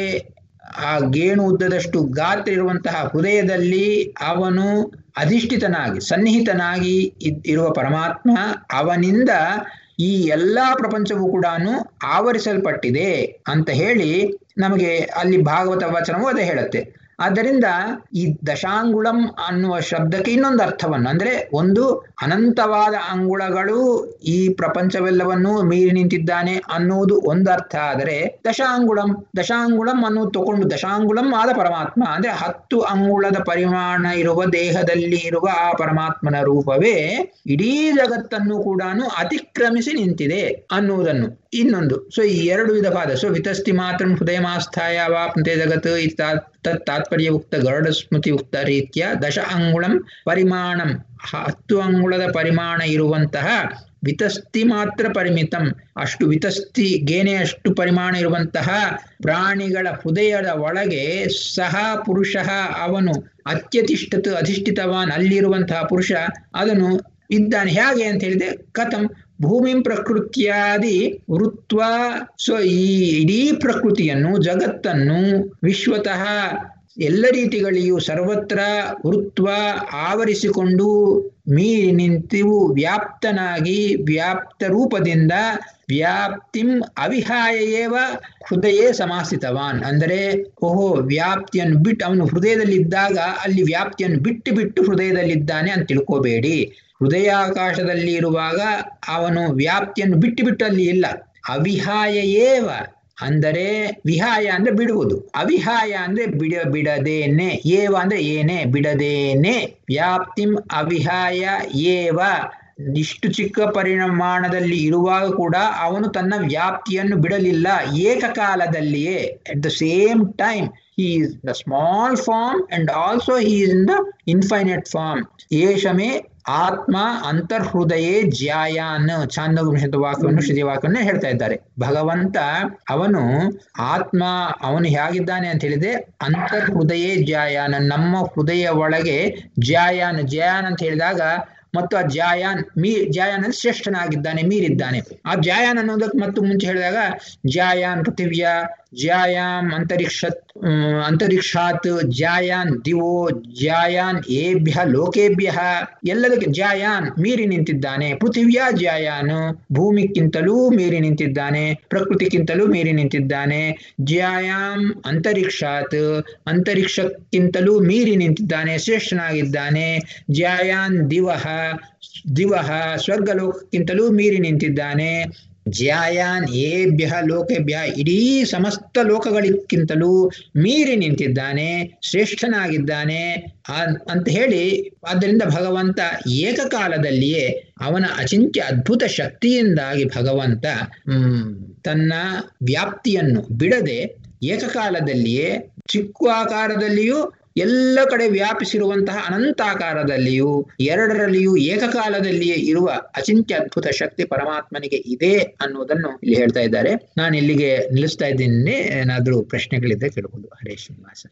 ಆ ಗೇಣು ಉದ್ದದಷ್ಟು ಗಾತ್ರ ಇರುವಂತಹ ಹೃದಯದಲ್ಲಿ ಅವನು ಅಧಿಷ್ಠಿತನಾಗಿ ಸನ್ನಿಹಿತನಾಗಿ ಇರುವ ಪರಮಾತ್ಮ ಅವನಿಂದ ಈ ಎಲ್ಲಾ ಪ್ರಪಂಚವೂ ಕೂಡ ಆವರಿಸಲ್ಪಟ್ಟಿದೆ ಅಂತ ಹೇಳಿ ನಮಗೆ ಅಲ್ಲಿ ಭಾಗವತ ವಚನವೂ ಅದೇ ಹೇಳುತ್ತೆ ಆದ್ದರಿಂದ ಈ ದಶಾಂಗುಳಂ ಅನ್ನುವ ಶಬ್ದಕ್ಕೆ ಇನ್ನೊಂದು ಅರ್ಥವನ್ನು ಅಂದ್ರೆ ಒಂದು ಅನಂತವಾದ ಅಂಗುಳಗಳು ಈ ಪ್ರಪಂಚವೆಲ್ಲವನ್ನೂ ಮೀರಿ ನಿಂತಿದ್ದಾನೆ ಅನ್ನುವುದು ಒಂದು ಅರ್ಥ ಆದರೆ ದಶಾಂಗುಳಂ ದಶಾಂಗುಳಂ ಅನ್ನೋದು ತಗೊಂಡು ದಶಾಂಗುಳಂ ಆದ ಪರಮಾತ್ಮ ಅಂದ್ರೆ ಹತ್ತು ಅಂಗುಳದ ಪರಿಮಾಣ ಇರುವ ದೇಹದಲ್ಲಿ ಇರುವ ಆ ಪರಮಾತ್ಮನ ರೂಪವೇ ಇಡೀ ಜಗತ್ತನ್ನು ಕೂಡ ಅತಿಕ್ರಮಿಸಿ ನಿಂತಿದೆ ಅನ್ನುವುದನ್ನು ಇನ್ನೊಂದು ಸೊ ಈ ಎರಡು ವಿಧವಾದ ಸೊ ವಿತಸ್ತಿ ಮಾತ್ರ ಹೃದಯ ಮಾಸ್ಥಾಯ ವಾಪ್ನತೆ ಜಗತ್ ತತ್ ತಾತ್ಪರ್ಯ ಉಕ್ತ ಗರುಡ ಸ್ಮೃತಿ ಉಕ್ತ ರೀತಿಯ ದಶ ಅಂಗುಳಂ ಪರಿಮಾಣಂ ಹತ್ತು ಅಂಗುಳದ ಪರಿಮಾಣ ಇರುವಂತಹ ವಿತಸ್ತಿ ಮಾತ್ರ ಪರಿಮಿತಂ ಅಷ್ಟು ವಿತಸ್ತಿ ಗೇನೆ ಅಷ್ಟು ಪರಿಮಾಣ ಇರುವಂತಹ ಪ್ರಾಣಿಗಳ ಹೃದಯದ ಒಳಗೆ ಸಹ ಪುರುಷ ಅವನು ಅತ್ಯತಿಷ್ಠತ್ ಅಧಿಷ್ಠಿತವಾನ್ ಅಲ್ಲಿರುವಂತಹ ಪುರುಷ ಅದನ್ನು ಇದ್ದಾನೆ ಹೇಗೆ ಅಂತ ಹೇಳಿದೆ ಕಥಂ ಭೂಮಿ ಪ್ರಕೃತಿಯಾದಿ ವೃತ್ವ ಸೊ ಈ ಇಡೀ ಪ್ರಕೃತಿಯನ್ನು ಜಗತ್ತನ್ನು ವಿಶ್ವತಃ ಎಲ್ಲ ರೀತಿಗಳಿಯೂ ಸರ್ವತ್ರ ವೃತ್ವ ಆವರಿಸಿಕೊಂಡು ಮೀರಿ ನಿಂತು ವ್ಯಾಪ್ತನಾಗಿ ವ್ಯಾಪ್ತ ರೂಪದಿಂದ ವ್ಯಾಪ್ತಿಂ ಅವಿಹಾಯೇವ ಹೃದಯೇ ಸಮಾಸ್ಥಿತವಾನ್ ಅಂದರೆ ಓಹೋ ವ್ಯಾಪ್ತಿಯನ್ನು ಬಿಟ್ಟು ಅವನು ಹೃದಯದಲ್ಲಿದ್ದಾಗ ಅಲ್ಲಿ ವ್ಯಾಪ್ತಿಯನ್ನು ಬಿಟ್ಟು ಬಿಟ್ಟು ಹೃದಯದಲ್ಲಿದ್ದಾನೆ ಅಂತ ತಿಳ್ಕೋಬೇಡಿ ಹೃದಯಾಕಾಶದಲ್ಲಿ ಇರುವಾಗ ಅವನು ವ್ಯಾಪ್ತಿಯನ್ನು ಬಿಟ್ಟು ಬಿಟ್ಟು ಅಲ್ಲಿ ಇಲ್ಲ ಅವಿಹಾಯ ಏವ ಅಂದರೆ ವಿಹಾಯ ಅಂದ್ರೆ ಬಿಡುವುದು ಅವಿಹಾಯ ಅಂದ್ರೆ ಬಿಡ ಬಿಡದೇನೆ ಏವ ಅಂದ್ರೆ ಏನೇ ಬಿಡದೇನೆ ವ್ಯಾಪ್ತಿಂ ಅವಿಹಾಯ ಏವ ಇಷ್ಟು ಚಿಕ್ಕ ಪರಿಮಾಣದಲ್ಲಿ ಇರುವಾಗ ಕೂಡ ಅವನು ತನ್ನ ವ್ಯಾಪ್ತಿಯನ್ನು ಬಿಡಲಿಲ್ಲ ಏಕಕಾಲದಲ್ಲಿಯೇ at the same time he is the small form and also he is in the infinite form ಏಷಮೇ ಆತ್ಮ ಅಂತರ್ಹೃದಯೇ ಜ್ಯಾಯಾನ್ ಛಾಂದೋಪನಿಷತ್ ವಾಕ್ಯವನ್ನು ಶ್ರುತಿ ವಾಕ್ಯವನ್ನು ಹೇಳ್ತಾ ಇದ್ದಾರೆ ಭಗವಂತ ಅವನು ಆತ್ಮ ಅವನು ಹೇಗಿದ್ದಾನೆ ಅಂತ ಹೇಳಿದ್ರೆ ಅಂತರ್ಹೃದಯೇ ಜ್ಯಾಯಾನ್ ನಮ್ಮ ಹೃದಯ ಒಳಗೆ ಜ್ಯಾಯಾನ್ ಜ್ಯಾಯಾನ್ ಅಂತ ಹೇಳಿದಾಗ ಮತ್ತು ಆ ಜಾಯಾನ್ ಮೀ ಜಾಯಾನ್ ಅಂದ್ರೆ ಶ್ರೇಷ್ಠನಾಗಿದ್ದಾನೆ ಮೀರಿದ್ದಾನೆ ಆ ಜಾಯಾನ್ ಅನ್ನೋದಕ್ಕೆ ಮತ್ತು ಮುಂಚೆ ಹೇಳಿದಾಗ ಜಾಯಾನ್ ಪೃಥಿವ್ಯ ಜಾಯಾಮ್ ಅಂತರಿಕ್ಷ ಹ್ಮ್, ಅಂತರಿಕ್ಷಾತ್ ಜಾಯಾನ್ ದಿವೋ ಜಾಯಾನ್ ಏಭ್ಯ ಲೋಕೇಭ್ಯ ಎಲ್ಲದಕ್ಕೆ ಜಾಯಾನ್ ಮೀರಿ ನಿಂತಿದ್ದಾನೆ ಪೃಥಿವ್ಯ ಜಾಯಾನು ಭೂಮಿಗಿಂತಲೂ ಮೀರಿ ನಿಂತಿದ್ದಾನೆ ಪ್ರಕೃತಿಗಿಂತಲೂ ಮೀರಿ ನಿಂತಿದ್ದಾನೆ ಜಾಯಾಮ್ ಅಂತರಿಕ್ಷಾತ್ ಅಂತರಿಕ್ಷಕ್ಕಿಂತಲೂ ಮೀರಿ ನಿಂತಿದ್ದಾನೆ ಶ್ರೇಷ್ಠನಾಗಿದ್ದಾನೆ ಜಾಯಾನ್ ದಿವಹ ದಿವಹ ಸ್ವರ್ಗಲೋಕಕ್ಕಿಂತಲೂ ಮೀರಿ ನಿಂತಿದ್ದಾನೆ ಜ್ಯಾಯಾನ್ ಏಭ್ಯ ಲೋಕೇಭ್ಯ ಇಡೀ ಸಮಸ್ತ ಲೋಕಗಳಿಗಿಂತಲೂ ಮೀರಿ ನಿಂತಿದ್ದಾನೆ ಶ್ರೇಷ್ಠನಾಗಿದ್ದಾನೆ ಆ- ಅಂತ ಹೇಳಿ ಆದ್ದರಿಂದ ಭಗವಂತ ಏಕಕಾಲದಲ್ಲಿಯೇ ಅವನ ಅಚಿಂತ್ಯ ಅದ್ಭುತ ಶಕ್ತಿಯಿಂದಾಗಿ ಭಗವಂತ ಹ್ಮ್ ತನ್ನ ವ್ಯಾಪ್ತಿಯನ್ನು ಬಿಡದೆ ಏಕಕಾಲದಲ್ಲಿಯೇ ಚಿಕ್ಕ ಆಕಾರದಲ್ಲಿಯೂ ಎಲ್ಲ ಕಡೆ ವ್ಯಾಪಿಸಿರುವಂತಹ ಅನಂತಾಕಾರದಲ್ಲಿಯೂ ಎರಡರಲ್ಲಿಯೂ ಏಕಕಾಲದಲ್ಲಿಯೇ ಇರುವ ಅಚಿಂತ್ಯ ಅದ್ಭುತ ಶಕ್ತಿ ಪರಮಾತ್ಮನಿಗೆ ಇದೆ ಅನ್ನುವುದನ್ನು ಇಲ್ಲಿ ಹೇಳ್ತಾ ಇದ್ದಾರೆ ನಾನು ಇಲ್ಲಿಗೆ ನಿಲ್ಲಿಸ್ತಾ ಇದ್ದೀನಿ ಏನಾದ್ರೂ ಪ್ರಶ್ನೆಗಳಿದ್ದರೆ ಕೇಳಬಹುದು ಹರೇ ಶ್ರೀನಿವಾಸ